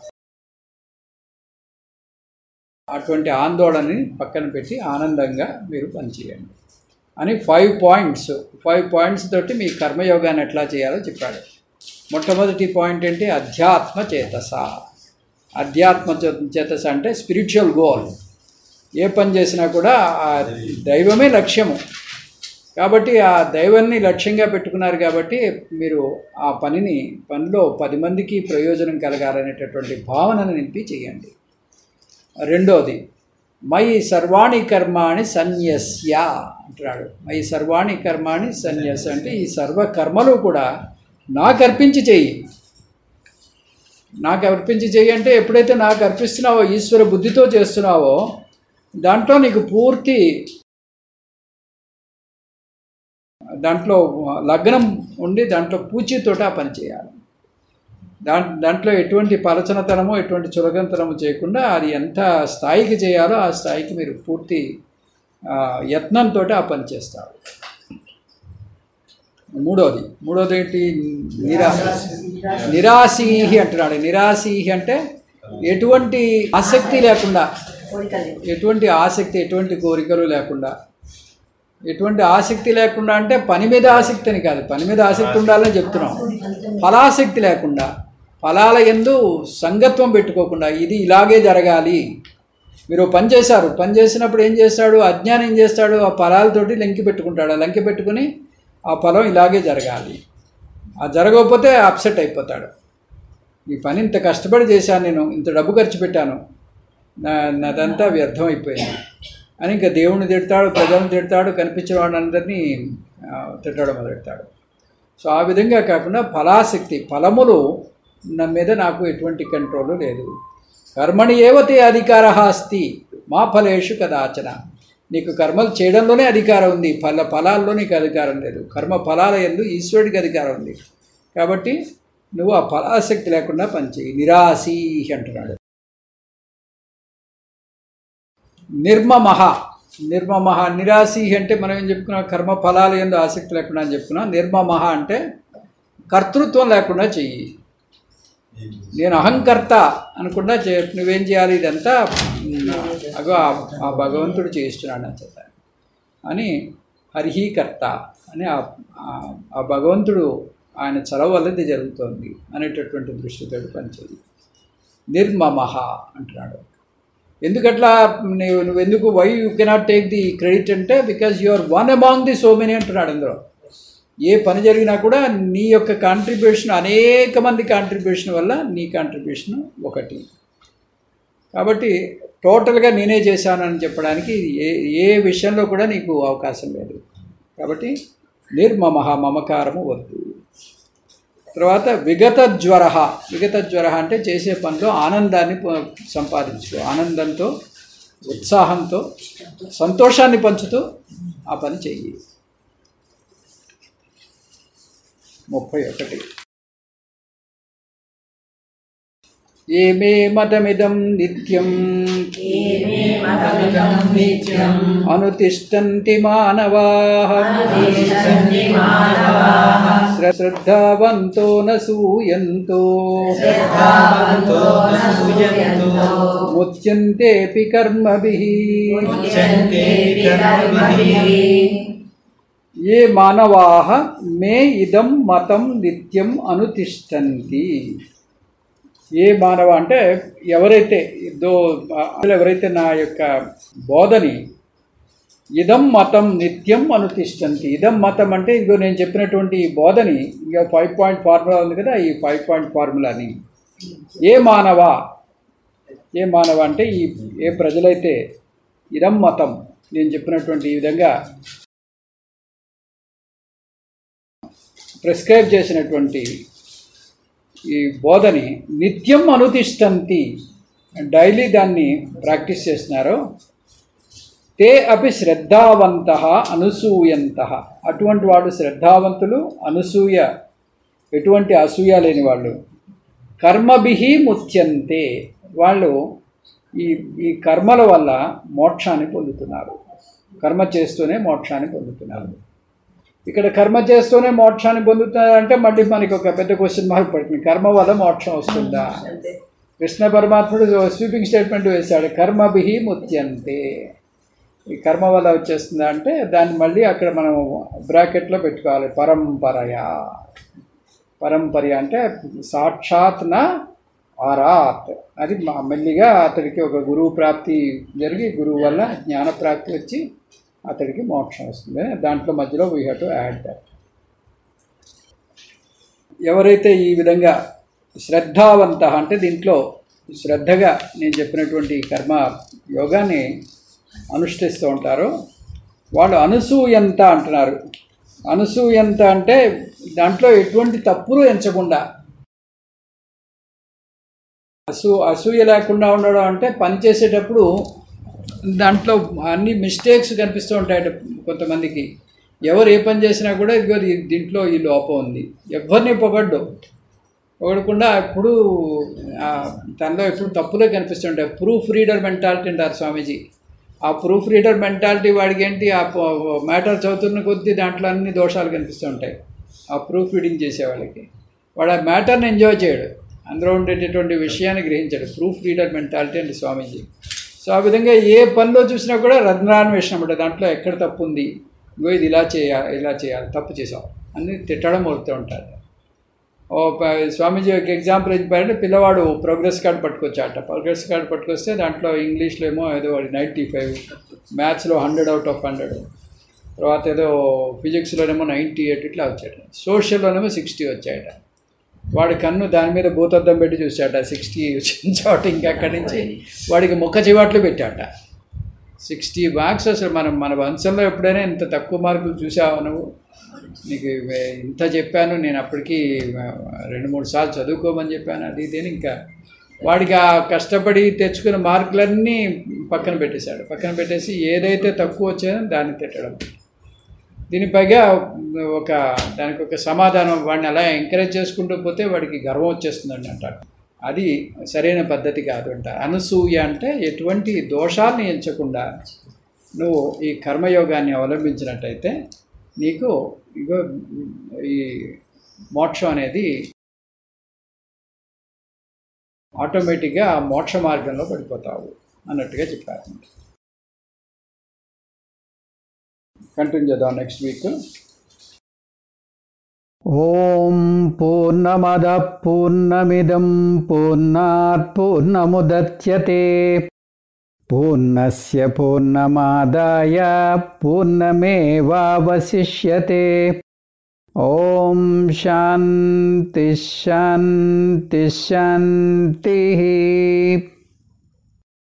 అటువంటి ఆందోళనని పక్కన పెట్టి ఆనందంగా మీరు పనిచేయండి అని ఫైవ్ పాయింట్స్ ఫైవ్ పాయింట్స్ తోటి మీ కర్మయోగాన్ని ఎట్లా చేయాలో చెప్పాడు మొట్టమొదటి పాయింట్ ఏంటి అధ్యాత్మ చేతస అధ్యాత్మ చే- చేతస అంటే స్పిరిచువల్ గోల్ ఏ పని చేసినా కూడా ఆ దైవమే లక్ష్యము కాబట్టి ఆ దైవాన్ని లక్ష్యంగా పెట్టుకున్నారు కాబట్టి మీరు ఆ పనిని పనిలో పది మందికి ప్రయోజనం కలగాలనేటటువంటి భావనను నింపి చేయండి రెండోది మై సర్వాణి కర్మాణి సన్యస్య అంటున్నాడు మై సర్వాణి కర్మాణి సన్యస్ అంటే ఈ సర్వ కర్మలు కూడా నాకు అర్పించి చెయ్యి నాకు అర్పించి చెయ్యి అంటే ఎప్పుడైతే నాకు అర్పిస్తున్నావో ఈశ్వర బుద్ధితో చేస్తున్నావో దాంట్లో నీకు పూర్తి దాంట్లో లగ్నం ఉండి దాంట్లో పూచితోట ఆ పని చేయాలి దా దాంట్లో ఎటువంటి పలచనతనము ఎటువంటి చులగంతనము చేయకుండా అది ఎంత స్థాయికి చేయాలో ఆ స్థాయికి మీరు పూర్తి ఆ, యత్నంతో ఆ పని చేస్తారు మూడోది మూడోది ఏంటి నిరా నిరాశీహి అంటున్నాడు నిరాశీహి అంటే ఎటువంటి ఆసక్తి లేకుండా ఎటువంటి ఆసక్తి ఎటువంటి కోరికలు లేకుండా ఎటువంటి ఆసక్తి లేకుండా అంటే పని మీద ఆసక్తి అని కాదు పని మీద ఆసక్తి ఉండాలని చెప్తున్నాం ఫలాసక్తి లేకుండా ఫలాల ఎందు సంగత్వం పెట్టుకోకుండా ఇది ఇలాగే జరగాలి మీరు పని చేశారు పని చేసినప్పుడు ఏం చేస్తాడు అజ్ఞానం ఏం చేస్తాడు ఆ ఫలాలతోటి లంకి పెట్టుకుంటాడు ఆ లంకి పెట్టుకుని ఆ ఫలం ఇలాగే జరగాలి ఆ జరగకపోతే అప్సెట్ అయిపోతాడు ఈ పని ఇంత కష్టపడి చేశాను నేను ఇంత డబ్బు ఖర్చు పెట్టాను నా నాదంతా వ్యర్థం అయిపోయింది అని ఇంకా దేవుణ్ణి తిడతాడు ప్రజలను తిడతాడు కనిపించిన వాళ్ళందరినీ ఆ, తిట్టడం మొదలెడతాడు సో ఆ విధంగా కాకుండా ఫలాసక్తి ఫలములు నా మీద నాకు ఎటువంటి కంట్రోల్ లేదు కర్మణి ఏవతే అధికార అస్తి మా ఫలేషు కదాచన నీకు కర్మలు చేయడంలోనే అధికారం ఉంది ఫల ఫలాల్లో నీకు అధికారం లేదు కర్మ ఫలాల ఎందు ఈశ్వరుడికి అధికారం ఉంది కాబట్టి నువ్వు ఆ ఫలాసక్తి లేకుండా పనిచేయి నిరాశీ అంటున్నాడు నిర్మమహ నిర్మమహ నిరాశి అంటే మనం ఏం చెప్పుకున్నాం కర్మ ఫలాలు ఎందు ఆసక్తి లేకుండా అని చెప్పుకున్నాం నిర్మమహ అంటే కర్తృత్వం లేకుండా చెయ్యి నేను అహంకర్త అనుకుండా చే నువ్వేం చేయాలి ఇదంతా ఉమ్, అగో ఆ- ఆ భగవంతుడు చేయిస్తున్నాడు అని చెప్పాను అని హరిహీకర్త అని ఆ ఆ- ఆ భగవంతుడు ఆయన చలవ వల్ల ఇది జరుగుతోంది అనేటటువంటి దృష్టితో పనిచేది నిర్మమహ అంటున్నాడు ఎందుకట్లా నువ్వు నువ్వు ఎందుకు why you cannot take the credit అంటే because you are one among the so many అంటున్నాడు అందులో ఏ పని జరిగినా కూడా నీ యొక్క కాంట్రిబ్యూషన్ అనేక మంది కాంట్రిబ్యూషన్ వల్ల నీ కాంట్రిబ్యూషన్ ఒకటి కాబట్టి టోటల్గా నేనే చేశానని చెప్పడానికి ఏ ఏ విషయంలో కూడా నీకు అవకాశం లేదు కాబట్టి నిర్మమహ మమకారము వద్దు తర్వాత విగత జ్వర విగత జ్వర అంటే చేసే పనిలో ఆనందాన్ని పొ- సంపాదించుకో ఆనందంతో ఉత్సాహంతో సంతోషాన్ని పంచుతూ ఆ పని చెయ్యి ముప్పై ఒకటి ఏమే మతమిదం నిత్యం ఏమే మతమిదం నిత్యం అనుతిష్టంతి మానవా అనుతిష్టంతి మానవాః శ్రద్ధావంతో నూయంతో శ్రద్ధావంతో న సూయంతో ముచ్యంతేపి కర్మభిః ముచ్యంతే కర్మభిః ఏ మానవాః మే ఇదం మతం నిత్యం అనుతిష్టంతి ఏ మానవ అంటే ఎవరైతే దో ఎవరైతే నా యొక్క బోధని ఇదం మతం నిత్యం అనుతిష్టంతి ఇదం మతం అంటే ఇదిగో నేను చెప్పినటువంటి ఈ బోధని ఇక ఫైవ్ పాయింట్ ఫార్ములా ఉంది కదా ఈ ఫైవ్ పాయింట్ ఫార్ములాని ఏ మానవ ఏ మానవ అంటే ఈ ఏ ప్రజలైతే ఇదం మతం నేను చెప్పినటువంటి ఈ విధంగా ప్రిస్క్రైబ్ చేసినటువంటి ఈ బోధని నిత్యం అనుతిష్టంతి డైలీ దాన్ని ప్రాక్టీస్ చేస్తున్నారో తే అపి శ్రద్ధావంత అనసూయంత అటువంటి వాళ్ళు శ్రద్ధావంతులు అనసూయ ఎటువంటి అసూయ లేని వాళ్ళు కర్మభి ముచ్యంతే వాళ్ళు ఈ ఈ కర్మల వల్ల మోక్షాన్ని పొందుతున్నారు కర్మ చేస్తూనే మోక్షాన్ని పొందుతున్నారు ఇక్కడ కర్మ చేస్తూనే మోక్షాన్ని పొందుతున్నారు అంటే మళ్ళీ మనకి ఒక పెద్ద క్వశ్చన్ మార్క్ పడుతుంది కర్మ వల్ల మోక్షం వస్తుందా కృష్ణ పరమాత్ముడు స్వీపింగ్ స్టేట్మెంట్ వేశాడు కర్మభి ముత్యంతే ఈ కర్మ వల్ల వచ్చేస్తుందా అంటే దాన్ని మళ్ళీ అక్కడ మనం బ్రాకెట్లో పెట్టుకోవాలి పరంపరయా పరంపర అంటే సాక్షాత్ నా ఆరాత్ అది మా- మెల్లిగా అతడికి ఒక గురువు ప్రాప్తి జరిగి గురువు వల్ల జ్ఞాన ప్రాప్తి వచ్చి అతడికి మోక్షం వస్తుంది దాంట్లో మధ్యలో we have to add that ఎవరైతే ఈ విధంగా శ్రద్ధావంత అంటే దీంట్లో శ్రద్ధగా నేను చెప్పినటువంటి కర్మ యోగాన్ని అనుష్ఠిస్తూ ఉంటారో వాళ్ళు అనసూయంత అంటున్నారు అనసూయంత అంటే దాంట్లో ఎటువంటి తప్పులు ఎంచకుండా అసూ అసూయ లేకుండా ఉండడం అంటే పని చేసేటప్పుడు దాంట్లో అన్ని మిస్టేక్స్ కనిపిస్తూ ఉంటాయి కొంతమందికి ఎవరు ఏ పని చేసినా కూడా ఇదిగో దీ- దీంట్లో ఈ లోపం ఉంది ఎవరిని పొగడ్డు పొగడకుండా ఎప్పుడు ఆ, తనలో ఎప్పుడు తప్పులే కనిపిస్తుంటాయి ప్రూఫ్ రీడర్ మెంటాలిటీ అంటారు స్వామీజీ ఆ ప్రూఫ్ రీడర్ మెంటాలిటీ వాడికి ఏంటి ఆ మ్యాటర్ చదువుతున్న కొద్దీ దాంట్లో అన్ని దోషాలు కనిపిస్తూ ఉంటాయి ఆ ప్రూఫ్ రీడింగ్ చేసే వాళ్ళకి వాడు ఆ మ్యాటర్ని ఎంజాయ్ చేయడు అందులో ఉండేటటువంటి విషయాన్ని గ్రహించాడు ప్రూఫ్ రీడర్ మెంటాలిటీ అండి స్వామీజీ సో ఆ విధంగా ఏ పనిలో చూసినా కూడా రత్నాన్వేషణ అనమాట దాంట్లో ఎక్కడ తప్పు ఉంది ఇగో ఇది ఇలా చేయాలి ఇలా చేయాలి తప్పు చేసావు అన్ని తిట్టడం మొదలుతూ ఉంటారు ఓ ప- స్వామీజీ ఒక ఎగ్జాంపుల్ ఏం చెప్పారంటే పిల్లవాడు ప్రోగ్రెస్ కార్డ్ పట్టుకొచ్చాట ప్రోగ్రెస్ కార్డ్ పట్టుకొస్తే దాంట్లో ఇంగ్లీష్లో ఏమో ఏదో వాడి నైంటీ ఫైవ్ మ్యాథ్స్లో హండ్రెడ్ అవుట్ ఆఫ్ హండ్రెడ్ తర్వాత ఏదో ఫిజిక్స్లోనేమో నైంటీ ఎయిట్ ఇట్లా వచ్చాట సోషల్లోనేమో సిక్స్టీ వచ్చాయట వాడి కన్ను దాని మీద భూతద్దం పెట్టి చూశాట సిక్స్టీ వచ్చిన చోట ఇంకా అక్కడి నుంచి వాడికి ముఖ చివాట్లు పెట్టాట సిక్స్టీ మార్క్స్ అసలు మనం మన వంశంలో ఎప్పుడైనా ఇంత తక్కువ మార్కులు చూసావా నువ్వు నీకు వే- ఇంత చెప్పాను నేను అప్పటికి ఆ, రెండు మూడు సార్లు చదువుకోమని చెప్పాను అది ఇది అని ఇంకా వాడికి ఆ కష్టపడి తెచ్చుకున్న మార్కులన్నీ పక్కన పెట్టేశాడు పక్కన పెట్టేసి ఏదైతే తక్కువ వచ్చాయో దాన్ని తిట్టడం దీని పైగా ఒక దానికి ఒక సమాధానం వాడిని అలా ఎంకరేజ్ చేసుకుంటూ పోతే వాడికి గర్వం వచ్చేస్తుందండి అంటారు అది సరైన పద్ధతి కాదు అంటారు అనసూయ అంటే ఎటువంటి దోషాన్ని ఎంచకుండా నువ్వు ఈ కర్మయోగాన్ని అవలంబించినట్టయితే నీకు ఇగో ఈ మోక్షం అనేది ఆటోమేటిక్గా ఆ మోక్ష మార్గంలో పడిపోతావు అన్నట్టుగా చెప్పారు కంటిన్యూ చేద్దాం నెక్స్ట్ వీక్ ॐ पूर्णमदः पूर्णमिदं पूर्णात् पूर्णमुदच्यते पूर्णस्य पूर्णमादाय पूर्णमेवावशिष्यते ॐ शान्तिः शान्तिः शान्तिः